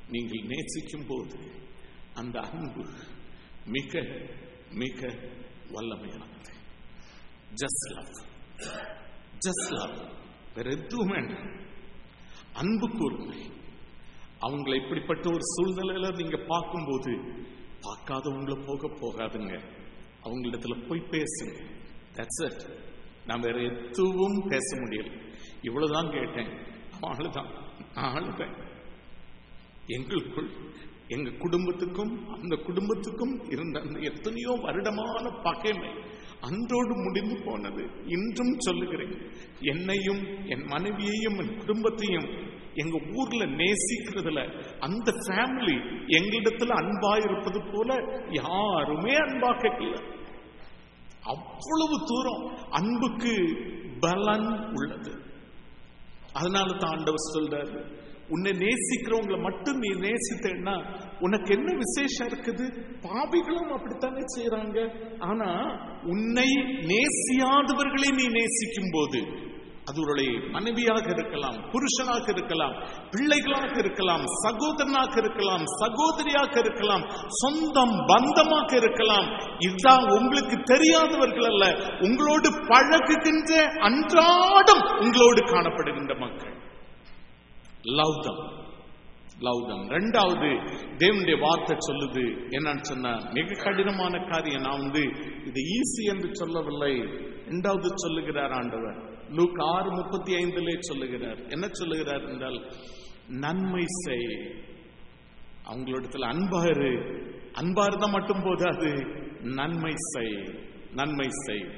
நீங்கள் நேசிக்கும் போது அந்த அன்பு மிக மிக வல்லமையானது ஜஸ்ட் லவ் ஜஸ்ட் லவ் வேற எதுவும் வேண்டாம் அன்பு கூர்மை அவங்களை இப்படிப்பட்ட ஒரு சூழ்நிலையில நீங்க பார்க்கும்போது பார்க்காதவங்கள போக போகாதுங்க அவங்களிடத்துல போய் பேசுங்க தட்ஸ் இட் நான் வேற எதுவும் பேச முடியல இவ்வளவுதான் கேட்டேன் அவன் அழுதான் நான் அழுதேன் எங்களுக்குள் எங்க குடும்பத்துக்கும் அந்த குடும்பத்துக்கும் இருந்த அந்த எத்தனையோ வருடமான பகைமை அன்றோடு முடிந்து போனது இன்றும் சொல்லுகிறேன் என்னையும் என் மனைவியையும் என் குடும்பத்தையும் எங்க ஊர்ல நேசிக்கிறதுல அந்த ஃபேமிலி எங்களிடத்துல அன்பா இருப்பது போல யாருமே அன்பா கேட்கல அவ்வளவு தூரம் அன்புக்கு பலன் உள்ளது அதனால தான் ஆண்டவர் சொல்றாரு உன்னை நேசிக்கிறவங்களை மட்டும் நீ நேசித்தேன்னா உனக்கு என்ன விசேஷம் இருக்குது பாவிகளும் அப்படித்தானே செய்யறாங்க ஆனா உன்னை நேசியாதவர்களை நீ நேசிக்கும் போது அது உடைய மனைவியாக இருக்கலாம் புருஷனாக இருக்கலாம் பிள்ளைகளாக இருக்கலாம் சகோதரனாக இருக்கலாம் சகோதரியாக இருக்கலாம் சொந்தம் பந்தமாக இருக்கலாம் இதுதான் உங்களுக்கு தெரியாதவர்கள் அல்ல உங்களோடு பழகுகின்ற அன்றாடம் உங்களோடு காணப்படுகின்ற மக்கள் லவ் தம் லவ் தம் ரெண்டாவது தேவனுடைய வார்த்தை சொல்லுது என்னன்னு சொன்னா மிக கடினமான காரியம் நான் வந்து இது ஈஸி என்று சொல்லவில்லை ரெண்டாவது சொல்லுகிறார் ஆண்டவர் லூக் ஆறு முப்பத்தி ஐந்திலே சொல்லுகிறார் என்ன சொல்லுகிறார் என்றால் நன்மை செய் அவங்களிடத்துல அன்பாரு அன்பா இருந்தா மட்டும் போதாது நன்மை செய் நன்மை செய்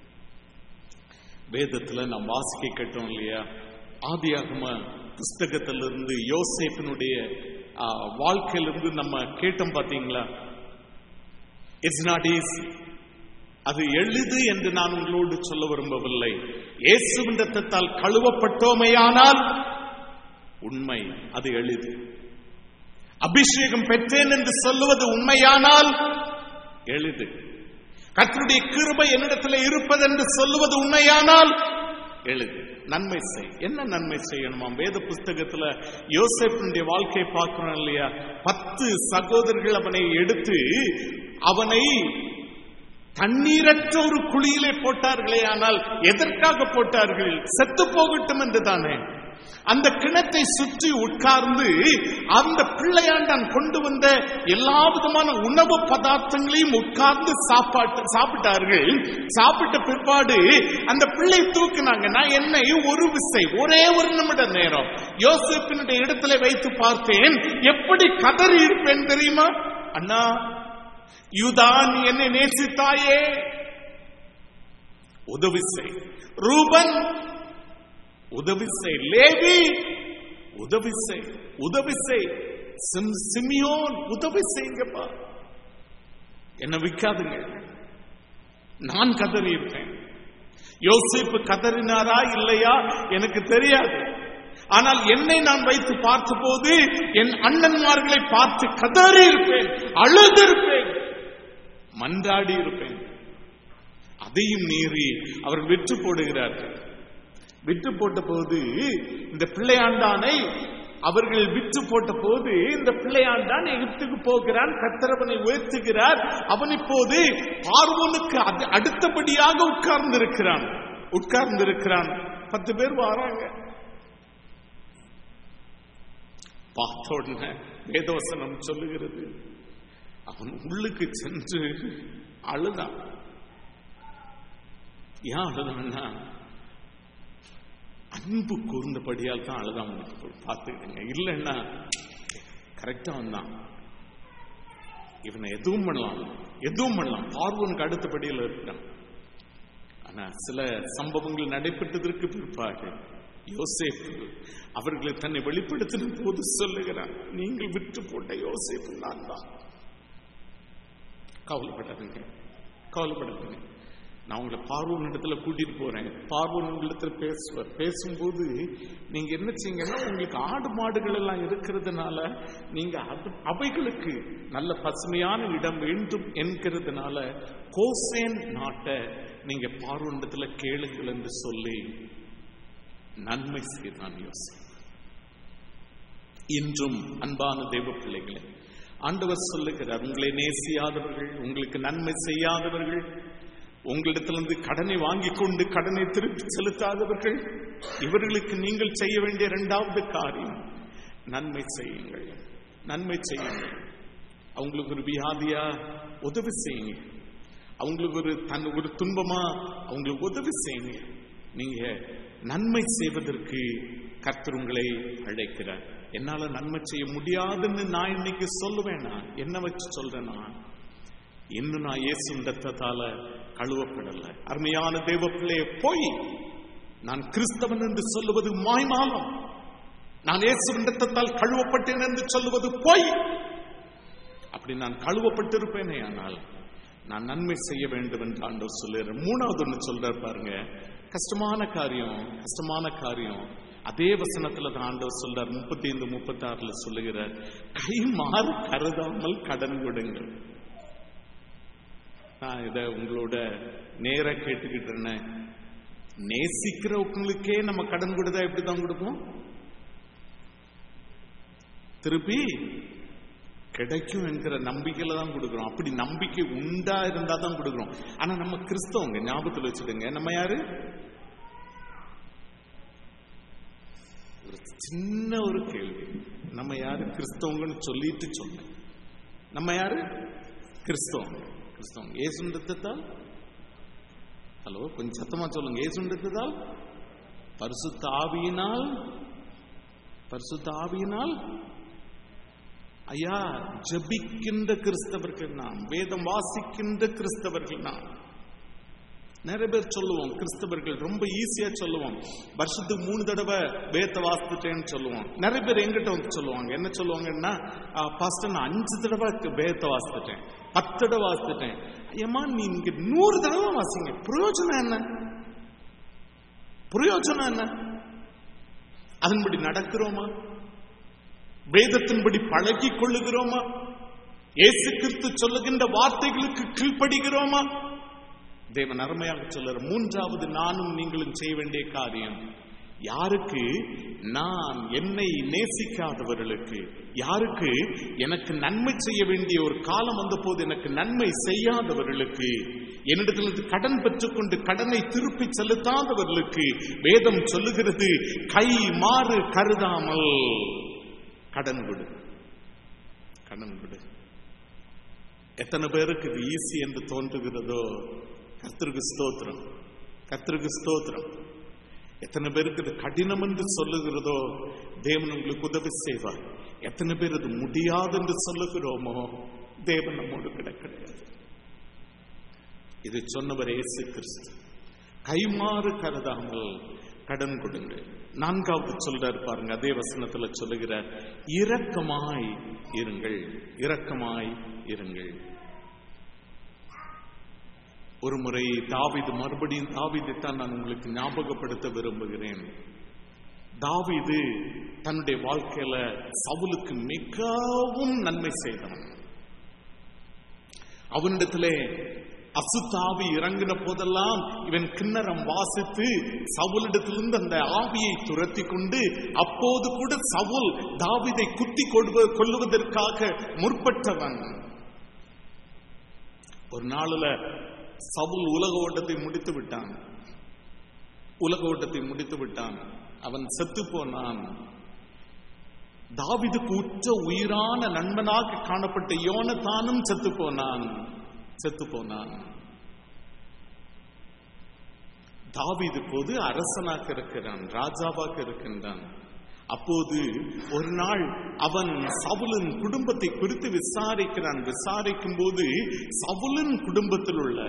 வேதத்துல நாம் வாசிக்க கேட்டோம் இல்லையா ஆதியாகம புஸ்தகத்திலிருந்து யோசேப்பினுடைய ஆ, வாழ்க்கையிலிருந்து நம்ம கேட்டோம் பாத்தீங்களா இட்ஸ் நாட் ஈஸி அது எளிது என்று நான் உங்களோடு சொல்ல விரும்பவில்லை இயேசுவின் ரத்தத்தால் கழுவப்பட்டோமையானால் உண்மை அது எளிது அபிஷேகம் பெற்றேன் என்று சொல்லுவது உண்மையானால் எளிது கர்த்தருடைய கிருபை என்னிடத்தில் இருப்பது என்று சொல்லுவது உண்மையானால் எளிது நன்மை செய் என்ன நன்மை செய்யணுமா வேத புஸ்தகத்துல யோசேப்பினுடைய வாழ்க்கையை பார்க்கிறோம் இல்லையா பத்து சகோதரர்கள் அவனை எடுத்து அவனை தண்ணீரற்ற ஒரு குழியிலே போட்டார்களே ஆனால் எதற்காக போட்டார்கள் செத்து போகட்டும் என்று தானே அந்த கிணத்தை சுற்றி உட்கார்ந்து அந்த பிள்ளையாண்டான் கொண்டு வந்த எல்லா விதமான உணவு பதார்த்தங்களையும் உட்கார்ந்து சாப்பாட்டு சாப்பிட்டார்கள் சாப்பிட்ட பிற்பாடு அந்த பிள்ளை தூக்குனாங்க நான் என்னை ஒரு விசை ஒரே ஒரு நிமிட நேரம் யோசிப்பினுடைய இடத்துல வைத்து பார்த்தேன் எப்படி கதறி இருப்பேன் தெரியுமா அண்ணா யூதா நீ என்னை நேசித்தாயே உதவி செய் ரூபன் உதவி செய் லேவி உதவி செய் உதவி செய் சிம்- சிமியோன் உதவி செய்யுங்கப்பா என்ன விற்காதுங்க நான் கதறி இருப்பேன் யோசிப்பு கதறினாரா இல்லையா எனக்கு தெரியாது ஆனால் என்னை நான் வைத்து பார்த்தபோது என் அண்ணன்மார்களை பார்த்து கதறி இருப்பேன் அழுதிருப்பேன் மன்றாடி இருப்பேன் அதையும் மீறி அவர் விற்று போடுகிறார்கள் விற்று போட்ட போது இந்த பிள்ளையாண்டானை அவர்கள் விற்று போட்ட போது இந்த பிள்ளையாண்டான் எகிப்துக்கு போகிறான் கத்தரவனை உயர்த்துகிறார் அவன் இப்போது பார்வோனுக்கு அடு- அடுத்தபடியாக உட்கார்ந்து இருக்கிறான் உட்கார்ந்து இருக்கிறான் பத்து பேர் வராங்க பார்த்த உடனே வேதவசனம் சொல்லுகிறது அவன் உள்ளுக்கு சென்று அழுதான் ஏன் அழுதான்னா அன்பு கூர்ந்தபடியால் தான் அழுதான் பார்த்துக்கிடுங்க இல்லைன்னா கரெக்டா வந்தான் இவனை எதுவும் பண்ணலாம் எதுவும் பண்ணலாம் பார்வனுக்கு அடுத்தபடியில் இருக்கிறான் ஆனா சில சம்பவங்கள் நடைபெற்றதற்கு பிற்பாடு யோசேப்பு அவர்களை தன்னை வெளிப்படுத்தின போது சொல்லுகிறார் நீங்கள் விற்று போட்ட யோசேப்பு நான் தான் கவலைப்படாதீங்க கவலைப்படாதீங்க நான் உங்களை பார்வன் இடத்துல கூட்டிட்டு போறேன் பார்வன் உங்களிடத்துல பேசுவார் பேசும்போது நீங்க என்ன செய்யுங்கன்னா உங்களுக்கு ஆடு மாடுகள் எல்லாம் இருக்கிறதுனால நீங்க அது அவைகளுக்கு நல்ல பசுமையான இடம் வேண்டும் என்கிறதுனால கோசேன் நாட்டை நீங்க பார்வன் இடத்துல கேளுங்கள் என்று சொல்லி நன்மை செய்தான் யோசி இன்றும் அன்பான தெய்வ பிள்ளைகளே ஆண்டவர் சொல்லுகிறார் உங்களை நேசியாதவர்கள் உங்களுக்கு நன்மை செய்யாதவர்கள் உங்களிடத்திலிருந்து கடனை வாங்கிக் கொண்டு கடனை திருப்பி செலுத்தாதவர்கள் இவர்களுக்கு நீங்கள் செய்ய வேண்டிய இரண்டாவது காரியம் நன்மை செய்யுங்கள் நன்மை செய்யுங்கள் அவங்களுக்கு ஒரு வியாதியா உதவி செய்யுங்க அவங்களுக்கு ஒரு தன் ஒரு துன்பமா அவங்களுக்கு உதவி செய்யுங்க நீங்க நன்மை செய்வதற்கு கர்த்தர் உங்களை அழைக்கிறார் என்னால நன்மை செய்ய முடியாதுன்னு நான் இன்னைக்கு சொல்லுவேன் நான் என்ன வச்சு சொல்றேன் நான் இன்னும் நான் இயேசு ரத்தத்தால கழுவப்படல அருமையான தேவ பிள்ளைய போய் நான் கிறிஸ்தவன் என்று சொல்லுவது மாய்மாலம் நான் இயேசு ரத்தத்தால் கழுவப்பட்டேன் என்று சொல்லுவது போய் அப்படி நான் கழுவப்பட்டிருப்பேனே ஆனால் நான் நன்மை செய்ய வேண்டும் என்று ஆண்டவர் சொல்லுறார் மூணாவது ஒன்று சொல்றார் பாருங்க கஷ்டமான காரியம் கஷ்டமான காரியம் அதே வசனத்துல தான் ஆண்டவர் சொல்றார் முப்பத்தி ஐந்து முப்பத்தி ஆறுல சொல்லுகிறார் கை மாறு கருதாமல் கடன் கொடுங்கள் நான் இத உங்களோட நேர கேட்டுக்கிட்டு இருந்தேன் நேசிக்கிறவங்களுக்கே நம்ம கடன் கொடுத்தா எப்படி தான் கொடுப்போம் திருப்பி கிடைக்கும் என்கிற நம்பிக்கையில தான் கொடுக்குறோம் அப்படி நம்பிக்கை உண்டா இருந்தா தான் கொடுக்குறோம் ஆனா நம்ம கிறிஸ்தவங்க ஞாபகத்தில் வச்சுடுங்க நம்ம யாரு ஒரு சின்ன ஒரு கேள்வி நம்ம யாரு கிறிஸ்தவங்கன்னு சொல்லிட்டு சொன்னேன் நம்ம யாரு கிறிஸ்தவங்க கிறிஸ்தவங்க ஏசுண்டத்தால் ஹலோ கொஞ்சம் சத்தமா சொல்லுங்க ஏசுண்டத்தால் பரிசுத்த ஆவியினால் பரிசுத்த ஆவியினால் ஐயா ஜபிக்கின்ற கிறிஸ்தவர்கள் நாம் வேதம் வாசிக்கின்ற கிறிஸ்தவர்கள் நாம் நிறைய பேர் சொல்லுவோம் கிறிஸ்தவர்கள் ரொம்ப ஈஸியா சொல்லுவோம் வருஷத்துக்கு மூணு தடவை வேத வாசித்துட்டேன்னு சொல்லுவோம் நிறைய பேர் எங்கிட்ட வந்து சொல்லுவாங்க என்ன சொல்லுவாங்கன்னா பாஸ்டர் நான் அஞ்சு தடவை வேத வாசித்துட்டேன் பத்து தடவை வாசித்துட்டேன் ஐயம்மா நீங்க நூறு தடவை வாசிங்க பிரயோஜனம் என்ன பிரயோஜனம் என்ன அதன்படி நடக்கிறோமா வேதத்தின்படி பழகி கொள்ளுகிறோமா இயேசு கிறிஸ்து சொல்லுகின்ற வார்த்தைகளுக்கு கீழ்ப்படுகிறோமா தேவன் அருமையாக சொல்லுற மூன்றாவது நானும் நீங்களும் செய்ய வேண்டிய காரியம் யாருக்கு நான் என்னை நேசிக்காதவர்களுக்கு யாருக்கு எனக்கு நன்மை செய்ய வேண்டிய ஒரு காலம் வந்த போது எனக்கு நன்மை செய்யாதவர்களுக்கு என்னிடத்திலிருந்து கடன் பெற்றுக்கொண்டு கடனை திருப்பி செலுத்தாதவர்களுக்கு வேதம் சொல்லுகிறது கை மாறு கருதாமல் கடன் கொடு கடன் கொடு எத்தனை பேருக்கு இது ஈஸி என்று தோன்றுகிறதோ கர்த்தருக்கு ஸ்தோத்திரம் கர்த்தருக்கு ஸ்தோத்திரம் எத்தனை பேருக்கு இது கடினம் என்று சொல்லுகிறதோ தேவன் உங்களுக்கு உதவி செய்வார் எத்தனை பேர் இது முடியாது என்று சொல்லுகிறோமோ தேவன் நம்மோடு கிட கிடையாது இது சொன்னவர் இயேசு கிறிஸ்து கைமாறு கருதாமல் கடன் கொடுங்க நான்காவது சொல்றாரு பாருங்க அதே வசனத்துல சொல்லுகிறார் இரக்கமாய் இருங்கள் இரக்கமாய் இருங்கள் ஒரு முறை தாவிது மறுபடியும் தாவிதைத்தான் நான் உங்களுக்கு ஞாபகப்படுத்த விரும்புகிறேன் தாவிது தன்னுடைய வாழ்க்கையில சவுலுக்கு மிகவும் நன்மை செய்தவன் அவனிடத்திலே அசுத்தாவி இறங்கின போதெல்லாம் இவன் கிண்ணறம் வாசித்து சவுலிடத்திலிருந்து அந்த ஆவியை துரத்தி கொண்டு அப்போது கூட சவுல் தாவிதை குத்தி கொள்வதற்காக முற்பட்டவன் ஒரு நாளில் சவுல் உலக ஓட்டத்தை முடித்து விட்டான் உலக ஓட்டத்தை முடித்து விட்டான் அவன் செத்து போனான் தாவிதுக்கு உற்ற உயிரான நண்பனாக காணப்பட்ட யோனத்தானும் செத்து போனான் செத்து போனான் தாவிது போது அரசனாக இருக்கிறான் ராஜாவாக இருக்கின்றான் அப்போது ஒரு நாள் அவன் சவுலின் குடும்பத்தை குறித்து விசாரிக்கிறான் விசாரிக்கும் போது சவுலின் குடும்பத்தில் உள்ள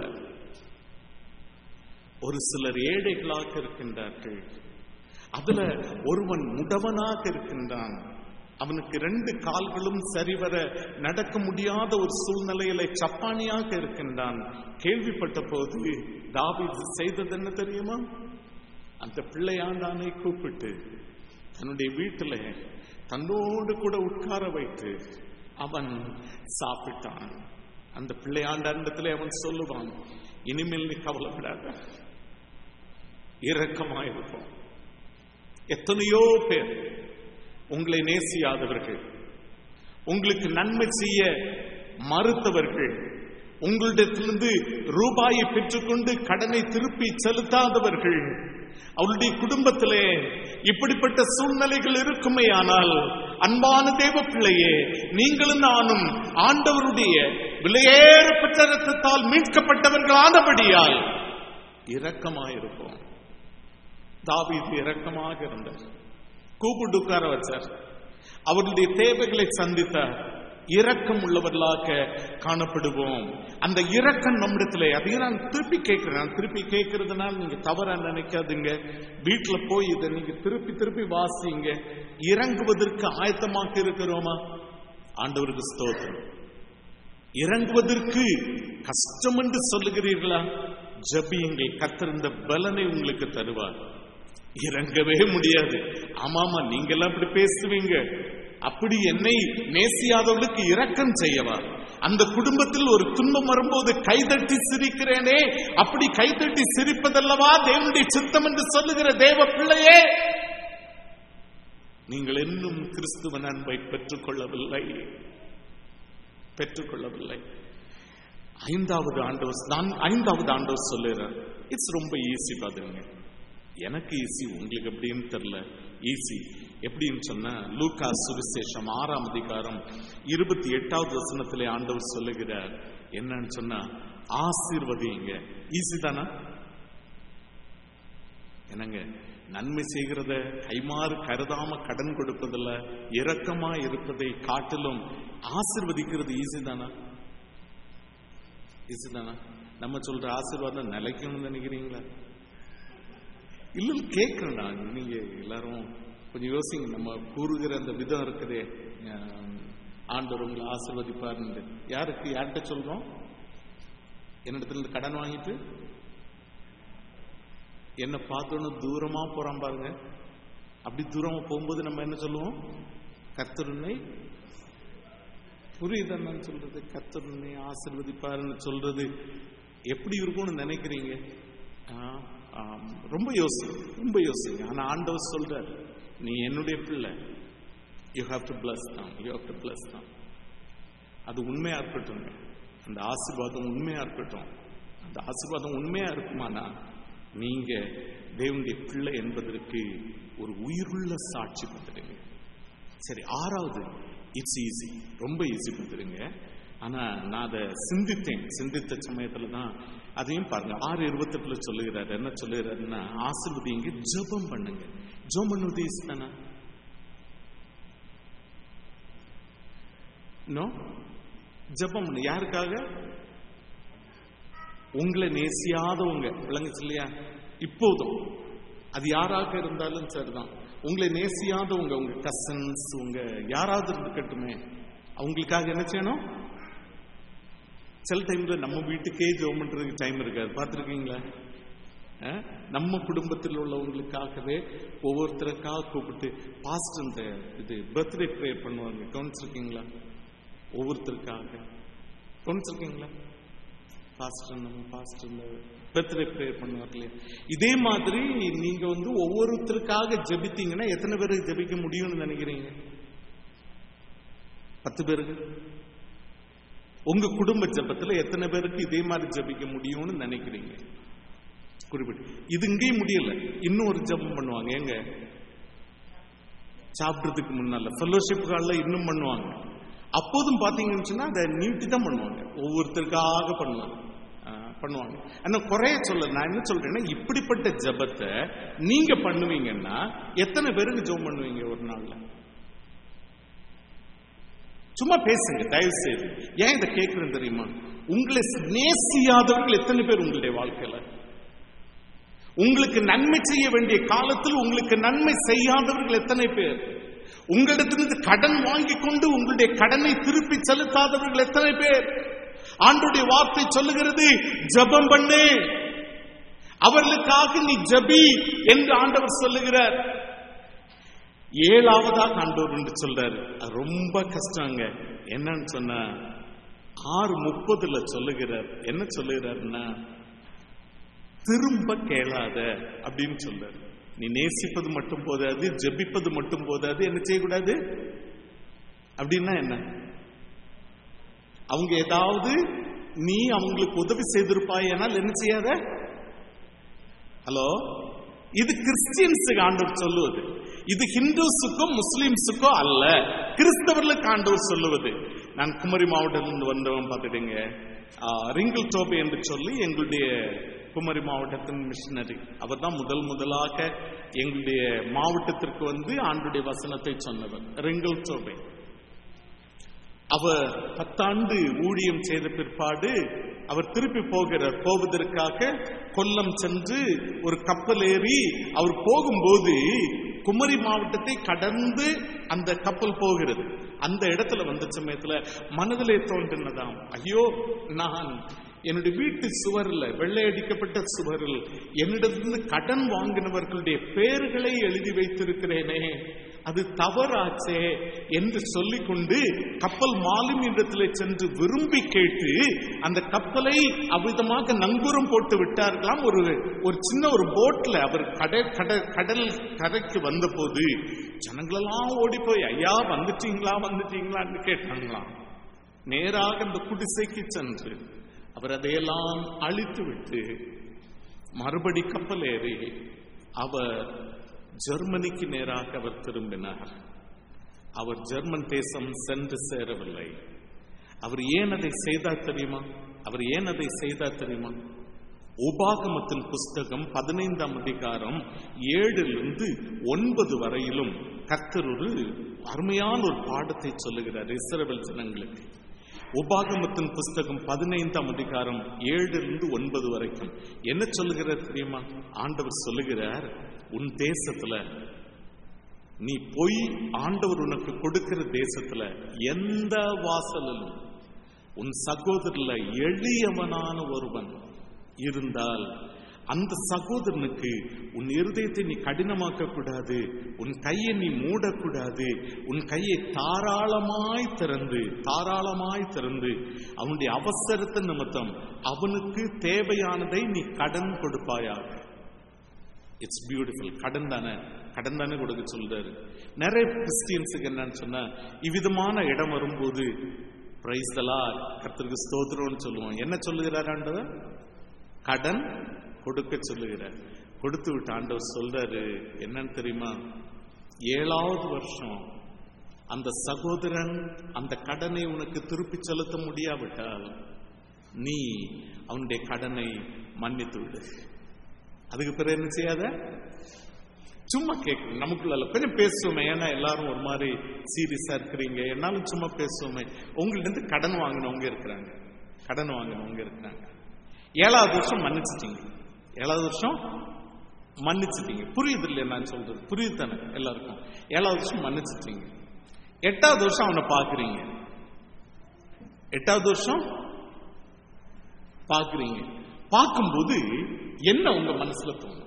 ஒரு சிலர் ஏழைகளாக இருக்கின்றார்கள் அதுல ஒருவன் முடவனாக இருக்கின்றான் அவனுக்கு ரெண்டு கால்களும் சரிவர நடக்க முடியாத ஒரு சூழ்நிலையில சப்பானியாக இருக்கின்றான் கேள்விப்பட்ட போது தாவீது செய்தது என்ன தெரியுமா அந்த பிள்ளையாண்டானை கூப்பிட்டு தன்னுடைய வீட்டுல தன்னோடு கூட உட்கார வைத்து அவன் சாப்பிட்டான் அந்த பிள்ளையாண்டத்துல அவன் சொல்லுவான் இனிமேல் நீ கவலைப்படாத இரக்கமாயிருப்போம் எத்தனையோ பேர் உங்களை நேசியாதவர்கள் உங்களுக்கு நன்மை செய்ய மறுத்தவர்கள் உங்களிடத்திலிருந்து ரூபாயை பெற்றுக்கொண்டு கடனை திருப்பி செலுத்தாதவர்கள் அவருடைய குடும்பத்திலே இப்படிப்பட்ட சூழ்நிலைகள் இருக்குமே ஆனால் அன்பான தேவ பிள்ளையே நீங்களும் நானும் ஆண்டவருடைய விலையேறப்பட்ட ரத்தத்தால் மீட்கப்பட்டவர்கள் ஆனபடியால் இரக்கமாயிருப்போம் தாவீது இரக்கமாக இருந்தார் கூப்பிட்டு உட்கார வச்சார் அவருடைய தேவைகளை சந்தித்தார் இரக்கம் உள்ளவர்களாக காணப்படுவோம் அந்த இரக்கம் நம்மிடத்துல அதையும் நான் திருப்பி கேட்கிறேன் நான் திருப்பி கேட்கறதுனால நீங்க தவறா நினைக்காதீங்க வீட்டுல போய் இதை நீங்க திருப்பி திருப்பி வாசிங்க இறங்குவதற்கு ஆயத்தமாக இருக்கிறோமா ஆண்டவருக்கு ஸ்தோத்திரம் இறங்குவதற்கு கஷ்டம் என்று சொல்லுகிறீர்களா ஜபியுங்கள் கத்திருந்த பலனை உங்களுக்கு தருவார் இறங்கவே முடியாது ஆமாமா நீங்க எல்லாம் அப்படி பேசுவீங்க அப்படி என்னை நேசியாதவர்களுக்கு இரக்கம் செய்யவா அந்த குடும்பத்தில் ஒரு துன்பம் வரும்போது கைதட்டி சிரிக்கிறேனே அப்படி கைதட்டி சிரிப்பதல்லவா தேவனுடைய சித்தம் என்று சொல்லுகிற தேவ பிள்ளையே நீங்கள் இன்னும் கிறிஸ்துவன் அன்பை பெற்றுக்கொள்ளவில்லை பெற்றுக்கொள்ளவில்லை ஐந்தாவது ஆண்டவர் நான் ஐந்தாவது ஆண்டவர் சொல்லுறார் இட்ஸ் ரொம்ப ஈஸி பாத்துங்க எனக்கு ஈஸி உங்களுக்கு எப்படின்னு தெரியல ஈஸி எப்படின்னு சொன்னா லூக்கா சுவிசேஷம் ஆறாம் அதிகாரம் இருபத்தி எட்டாவது வசனத்திலே ஆண்டவர் சொல்லுகிறார் என்னன்னு சொன்னா ஆசீர்வதிங்க ஈஸி தானா என்னங்க நன்மை செய்கிறத கைமாறு கருதாம கடன் கொடுப்பதில்ல இரக்கமா இருப்பதை காட்டிலும் ஆசிர்வதிக்கிறது ஈஸி தானா ஈஸி தானா நம்ம சொல்ற ஆசீர்வாதம் நிலைக்கணும்னு நினைக்கிறீங்களா இல்ல கேட்கிறேன் நான் நீங்க எல்லாரும் கொஞ்சம் யோசிங்க நம்ம கூறுகிற அந்த விதம் இருக்குதே அஹ், ஆண்டவர் உங்களை ஆசிர்வதிப்பார்னு யாருக்கு யார்கிட்ட சொல்றோம் என்னிடத்துல இருந்து கடன் வாங்கிட்டு என்ன பார்த்தோன்னு தூரமா போறான் பாருங்க அப்படி தூரமா போகும்போது நம்ம என்ன சொல்லுவோம் கர்த்தருனை புரியுது என்னன்னு சொல்றது கர்த்தருனை ஆசிர்வதிப்பாருன்னு சொல்றது எப்படி இருக்கும்னு நினைக்கிறீங்க ஆ, ஆம், ரொம்ப யோசிங்க ரொம்ப யோசிங்க ஆனா ஆண்டவர் சொல்றார் நீ என்னுடைய பிள்ளை யூ ஹாவ் டு பிளஸ் தான் யூ ஹாவ் டு பிளஸ் தான் அது உண்மையா இருக்கட்டும்ங்க அந்த ஆசீர்வாதம் உண்மையா இருக்கட்டும் அந்த ஆசீர்வாதம் உண்மையா இருக்குமானா நீங்க தேவனுடைய பிள்ளை என்பதற்கு ஒரு உயிருள்ள சாட்சி பண்றீங்க சரி ஆறாவது இட்ஸ் ஈஸி ரொம்ப ஈஸி கொடுத்துருங்க ஆனா நான் அதை சிந்தித்தேன் சிந்தித்த சமயத்துல தான் அதையும் பாருங்க ஆறு இருபத்தெட்டுல சொல்லுகிறாரு என்ன சொல்லுகிறாருன்னா ஆசிர்வதிங்க ஜெபம் பண்ணுங்க ஜெபம் பண்ணுவது ஈஸி தானே நோ ஜெபம் பண்ணு யாருக்காக உங்களை நேசியாதவங்க விளங்குச்சு இல்லையா இப்போதும் அது யாராக இருந்தாலும் சரிதான் உங்களை நேசியாதவங்க உங்க கசன்ஸ் உங்க யாராவது இருக்கட்டுமே அவங்களுக்காக என்ன செய்யணும் சில டைம்ல நம்ம வீட்டுக்கே ஜோம் பண்றதுக்கு டைம் இருக்காது பார்த்துருக்கீங்களா அஹ், நம்ம குடும்பத்தில் உள்ளவங்களுக்காகவே ஒவ்வொருத்தருக்காக கூப்பிட்டு பாஸ்ட் இந்த இது பர்த்டே ப்ரேயர் பண்ணுவாங்க கவனிச்சிருக்கீங்களா ஒவ்வொருத்தருக்காக கவனிச்சிருக்கீங்களா பாஸ்டர் நம்ம பாஸ்டர் பர்த்டே ப்ரேயர் பண்ணுவார் இல்லையா இதே மாதிரி நீங்க வந்து ஒவ்வொருத்தருக்காக ஜெபித்தீங்கன்னா எத்தனை பேருக்கு ஜெபிக்க முடியும்னு நினைக்கிறீங்க பத்து பேருக்கு உங்க குடும்ப ஜெபத்துல எத்தனை பேருக்கு இதே மாதிரி ஜெபிக்க முடியும்னு நினைக்கிறீங்க குறிப்பிட்டு இது இங்கேயும் முடியல இன்னும் ஒரு ஜெபம் பண்ணுவாங்க எங்க சாப்பிட்றதுக்கு முன்னால ஃபெல்லோஷிப் காலில் இன்னும் பண்ணுவாங்க அப்போதும் பார்த்தீங்கன்னு சொன்னா அதை நீட்டி தான் பண்ணுவாங்க ஒவ்வொருத்தருக்காக பண்ணுவாங்க ஆ, பண்ணுவாங்க ஆனா குறைய சொல்ல நான் என்ன சொல்றேன்னா இப்படிப்பட்ட ஜெபத்தை நீங்க பண்ணுவீங்கன்னா எத்தனை பேருக்கு ஜெபம் பண்ணுவீங்க ஒரு நாள்ல சும்மா பேசுங்க தயவு செய்து ஏன் இதை கேட்கிறேன் தெரியுமா உங்களை நேசியாதவர்கள் எத்தனை பேர் உங்களுடைய வாழ்க்கையில உங்களுக்கு நன்மை செய்ய வேண்டிய காலத்தில் உங்களுக்கு நன்மை செய்யாதவர்கள் எத்தனை பேர் உங்களிடத்திலிருந்து கடன் வாங்கி கொண்டு உங்களுடைய கடனை திருப்பி செலுத்தாதவர்கள் எத்தனை பேர் ஆண்டுடைய வார்த்தை சொல்லுகிறது ஜெபம் பண்ணு அவர்களுக்காக நீ ஜெபி என்று ஆண்டவர் சொல்லுகிறார் ஏழாவதாக ஆண்டவர் என்று சொல்றாரு அது ரொம்ப கஷ்டங்க என்னன்னு சொன்னா ஆறு முப்பதுல சொல்லுகிறார் என்ன சொல்லுகிறாருன்னா திரும்ப கேளாத அப்படின்னு சொல்றாரு நீ நேசிப்பது மட்டும் போதாது ஜெபிப்பது மட்டும் போதாது என்ன செய்யக்கூடாது அப்படின்னா என்ன அவங்க ஏதாவது நீ அவங்களுக்கு உதவி செய்திருப்பாய் ஆனால் என்ன செய்யாத ஹலோ இது கிறிஸ்டியன்ஸுக்கு ஆண்டவர் சொல்லுவது இது ஹிந்துஸுக்கும் முஸ்லிம்ஸுக்கோ அல்ல கிறிஸ்தவர்களுக்கு ஆண்டவர் சொல்லுவது நான் குமரி மாவட்டத்திலிருந்து வந்தவன் பார்த்துடுங்க ரிங்கிள் டோபி என்று சொல்லி எங்களுடைய குமரி மாவட்டத்தின் மிஷினரி அவர் தான் முதல் முதலாக எங்களுடைய மாவட்டத்திற்கு வந்து ஆண்டுடைய வசனத்தை சொன்னவர் ரிங்கிள் டோபே அவர் பத்தாண்டு ஊழியம் செய்த பிற்பாடு அவர் திருப்பி போகிறார் போவதற்காக கொல்லம் சென்று ஒரு கப்பல் ஏறி அவர் போகும்போது குமரி மாவட்டத்தை கடந்து அந்த கப்பல் போகிறது அந்த இடத்துல வந்த சமயத்துல மனதிலே தோன்றினதாம் ஐயோ நான் என்னுடைய வீட்டு சுவரில் வெள்ளை அடிக்கப்பட்ட சுவரில் என்னிடத்திலிருந்து கடன் வாங்கினவர்களுடைய பெயர்களை எழுதி வைத்திருக்கிறேனே அது தவறாச்சே என்று சொல்லிக்கொண்டு கப்பல் மாலுமியிடத்திலே சென்று விரும்பி கேட்டு அந்த கப்பலை அவ்விதமாக நங்கூரம் போட்டு விட்டார்களாம் ஒரு ஒரு சின்ன ஒரு போட்ல அவர் கடல் கடல் கடல் கரைக்கு வந்தபோது ஜனங்களெல்லாம் ஓடி போய் ஐயா வந்துட்டீங்களா வந்துட்டீங்களான்னு கேட்டாங்களாம் நேராக அந்த குடிசைக்கு சென்று அவர் அதையெல்லாம் அழித்து விட்டு மறுபடி கப்பல் ஏறி அவர் ஜெர்மனிக்கு நேராக அவர் திரும்பினார் அவர் ஜெர்மன் தேசம் சென்று சேரவில்லை அவர் ஏன் அதை செய்தார் தெரியுமா அவர் ஏன் அதை செய்தார் தெரியுமா உபாகமத்தின் புஸ்தகம் பதினைந்தாம் அதிகாரம் ஏழிலிருந்து ஒன்பது வரையிலும் கர்த்தர் ஒரு அருமையான ஒரு பாடத்தை சொல்லுகிறார் இஸ்ரவேல் ஜனங்களுக்கு உபாகமத்தின் புஸ்தகம் பதினைந்தாம் அதிகாரம் ஏழிலிருந்து ஒன்பது வரைக்கும் என்ன சொல்லுகிறார் தெரியுமா ஆண்டவர் சொல்லுகிறார் உன் தேசத்துல நீ போய் ஆண்டவர் உனக்கு கொடுக்கிற தேசத்துல எந்த வாசலிலும் உன் சகோதரர்ல எளியவனான ஒருவன் இருந்தால் அந்த சகோதரனுக்கு உன் இருதயத்தை நீ கடினமாக்க கூடாது உன் கையை நீ மூடக்கூடாது உன் கையை தாராளமாய் திறந்து தாராளமாய் திறந்து அவனுடைய அவசரத்தை நிமித்தம் அவனுக்கு தேவையானதை நீ கடன் கொடுப்பாயாக இட்ஸ் பியூட்டிஃபுல் கடன் தானே கடன் தானே கொடுக்க சொல்றாரு நிறைய கிறிஸ்டியன்ஸுக்கு என்னன்னு சொன்னா இவ்விதமான இடம் வரும்போது பிரைஸ்தலா கர்த்தருக்கு ஸ்தோத்திரம்னு சொல்லுவோம் என்ன சொல்லுகிறார் ஆண்டவர் கடன் கொடுக்க சொல்லுகிறார் கொடுத்து விட்டு ஆண்டவர் சொல்றாரு என்னன்னு தெரியுமா ஏழாவது வருஷம் அந்த சகோதரன் அந்த கடனை உனக்கு திருப்பி செலுத்த முடியாவிட்டால் நீ அவனுடைய கடனை மன்னித்து விடு அதுக்கு பிறகு என்ன செய்யாத சும்மா கேட்கணும் நமக்குள்ள கொஞ்சம் பேசுவோமே ஏன்னா எல்லாரும் ஒரு மாதிரி சீரியஸா இருக்கிறீங்க என்னாலும் சும்மா பேசுவோமே உங்கள்ட்ட இருந்து கடன் வாங்கினவங்க இருக்கிறாங்க கடன் வாங்கினவங்க இருக்கிறாங்க ஏழாவது வருஷம் மன்னிச்சிட்டீங்க ஏழாவது வருஷம் மன்னிச்சிட்டீங்க புரியுது இல்லையா நான் சொல்றது புரியுது தானே எல்லாருக்கும் ஏழாவது வருஷம் மன்னிச்சிட்டீங்க எட்டாவது வருஷம் அவனை பாக்குறீங்க எட்டாவது வருஷம் பாக்குறீங்க பார்க்கும்போது என்ன உங்க மனசுல தோணும்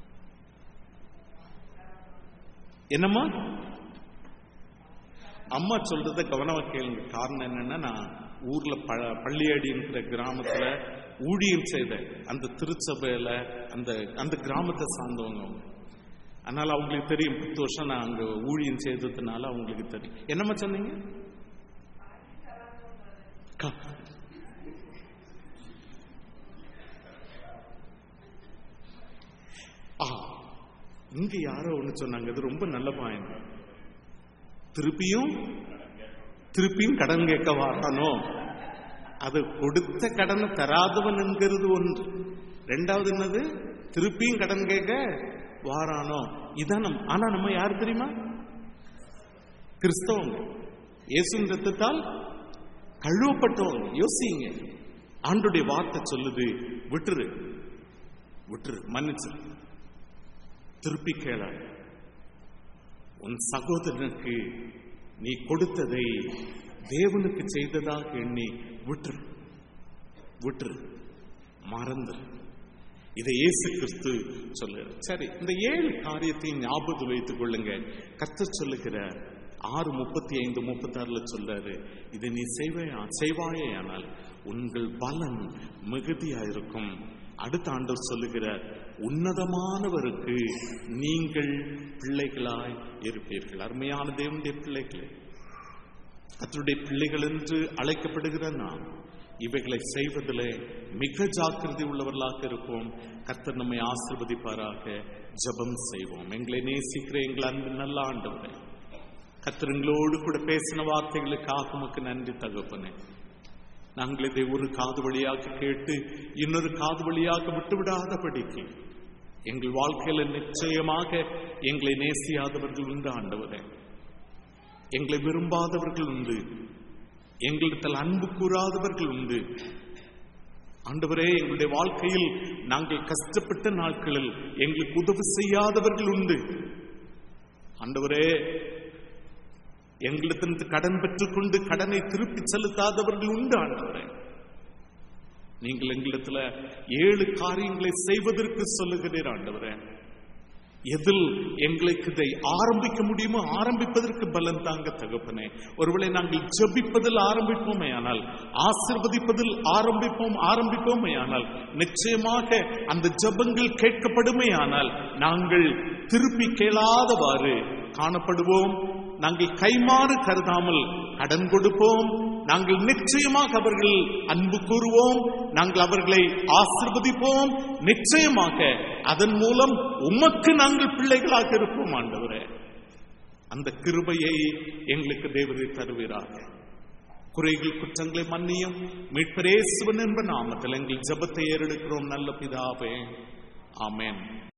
என்னம்மா அம்மா சொல்றத கவனமா கேளுங்க காரணம் என்னன்னா நான் ஊர்ல ப பள்ளியாடின்ற கிராமத்துல ஊழியம் செய்த அந்த திருச்சபையில அந்த அந்த கிராமத்தை சார்ந்தவங்க அவங்க அதனால அவங்களுக்கு தெரியும் பத்து வருஷம் நான் அங்க ஊழியம் செய்ததுனால அவங்களுக்கு தெரியும் என்னம்மா சொன்னீங்க க- ஆ இங்க யாரோ ஒண்ணு சொன்னாங்க அது ரொம்ப நல்ல பாயிண்ட் திருப்பியும் திருப்பியும் கடன் கேட்க வாரானோ அது கொடுத்த கடனை தராதவன் என்கிறது ஒன்று ரெண்டாவது என்னது திருப்பியும் கடன் கேட்க வாரானோ இதான் நம்ம ஆனா நம்ம யார் தெரியுமா கிறிஸ்தவங்க இயேசுவின் ரத்தத்தால் கழுவப்பட்டவங்க யோசிங்க ஆண்டுடைய வார்த்தை சொல்லுது விட்டுரு விட்டுரு மன்னிச்சு திருப்பி கேளாய் உன் சகோதரனுக்கு நீ கொடுத்ததை தேவனுக்கு செய்ததாக எண்ணி விட்டுரு விட்டுரு மறந்துரு இதை இயேசு கிறிஸ்து சொல்லுற சரி இந்த ஏழு காரியத்தையும் ஞாபகம் வைத்துக் கொள்ளுங்க கர்த்தர் சொல்லுகிறார் ஆறு முப்பத்தி ஐந்து முப்பத்தாறுல சொல்றாரு இதை நீ செய்வாயா செய்வாயே ஆனால் உங்கள் பலன் மிகுதியா இருக்கும் அடுத்த ஆண்டவர் சொல்லுகிறார் உன்னதமானவருக்கு நீங்கள் பிள்ளைகளாய் இருப்பீர்கள் அருமையான தேவனுடைய பிள்ளைகளே கர்த்தருடைய பிள்ளைகள் என்று அழைக்கப்படுகிற நாம் இவைகளை செய்வதிலே மிக ஜாக்கிரதை உள்ளவர்களாக இருப்போம் கர்த்தர் நம்மை ஆசிர்வதிப்பாராக ஜெபம் செய்வோம் எங்களை நேசிக்கிற எங்கள் அன்பு நல்ல ஆண்டவரே கர்த்தர் எங்களோடு கூட பேசின வார்த்தைகளுக்காக உமக்கு நன்றி தகப்பனே நாங்கள் இதை ஒரு காது வழியாக கேட்டு இன்னொரு காது வழியாக விட்டுவிடாதபடிக்கு எங்கள் வாழ்க்கையில நிச்சயமாக எங்களை நேசியாதவர்கள் உண்டு ஆண்டவரே எங்களை விரும்பாதவர்கள் உண்டு எங்களிடத்தில் அன்பு கூறாதவர்கள் உண்டு ஆண்டவரே எங்களுடைய வாழ்க்கையில் நாங்கள் கஷ்டப்பட்ட நாட்களில் எங்களுக்கு உதவி செய்யாதவர்கள் உண்டு ஆண்டவரே எங்களிடத்திலிருந்து கடன் பெற்றுக்கொண்டு கடனை திருப்பி செலுத்தாதவர்கள் உண்டு ஆண்டவரே நீங்கள் எங்களிடத்துல ஏழு காரியங்களை செய்வதற்கு சொல்லுகிறீர் ஆண்டவரே எதில் எங்களுக்கு இதை ஆரம்பிக்க முடியுமோ ஆரம்பிப்பதற்கு பலன் தாங்க தகப்பனே ஒருவேளை நாங்கள் ஜெபிப்பதில் ஆரம்பிப்போமே ஆனால் ஆசிர்வதிப்பதில் ஆரம்பிப்போம் ஆரம்பிப்போமே ஆனால் நிச்சயமாக அந்த ஜெபங்கள் கேட்கப்படுமே ஆனால் நாங்கள் திருப்பி கேளாதவாறு காணப்படுவோம் நாங்கள் கைமாறு கருதாமல் கடன் கொடுப்போம் நாங்கள் நிச்சயமாக அவர்கள் அன்பு கூறுவோம் நாங்கள் அவர்களை ஆசிர்வதிப்போம் நிச்சயமாக அதன் மூலம் உமக்கு நாங்கள் பிள்ளைகளாக இருப்போம் ஆண்டவரே அந்த கிருபையை எங்களுக்கு தேவதை தருவீராக குறைகள் குற்றங்களை மன்னியும் மீட்பரேசுவன் என்ப நாமத்தில் எங்கள் ஜெபத்தை ஏறெடுக்கிறோம் நல்ல பிதாவே ஆமென்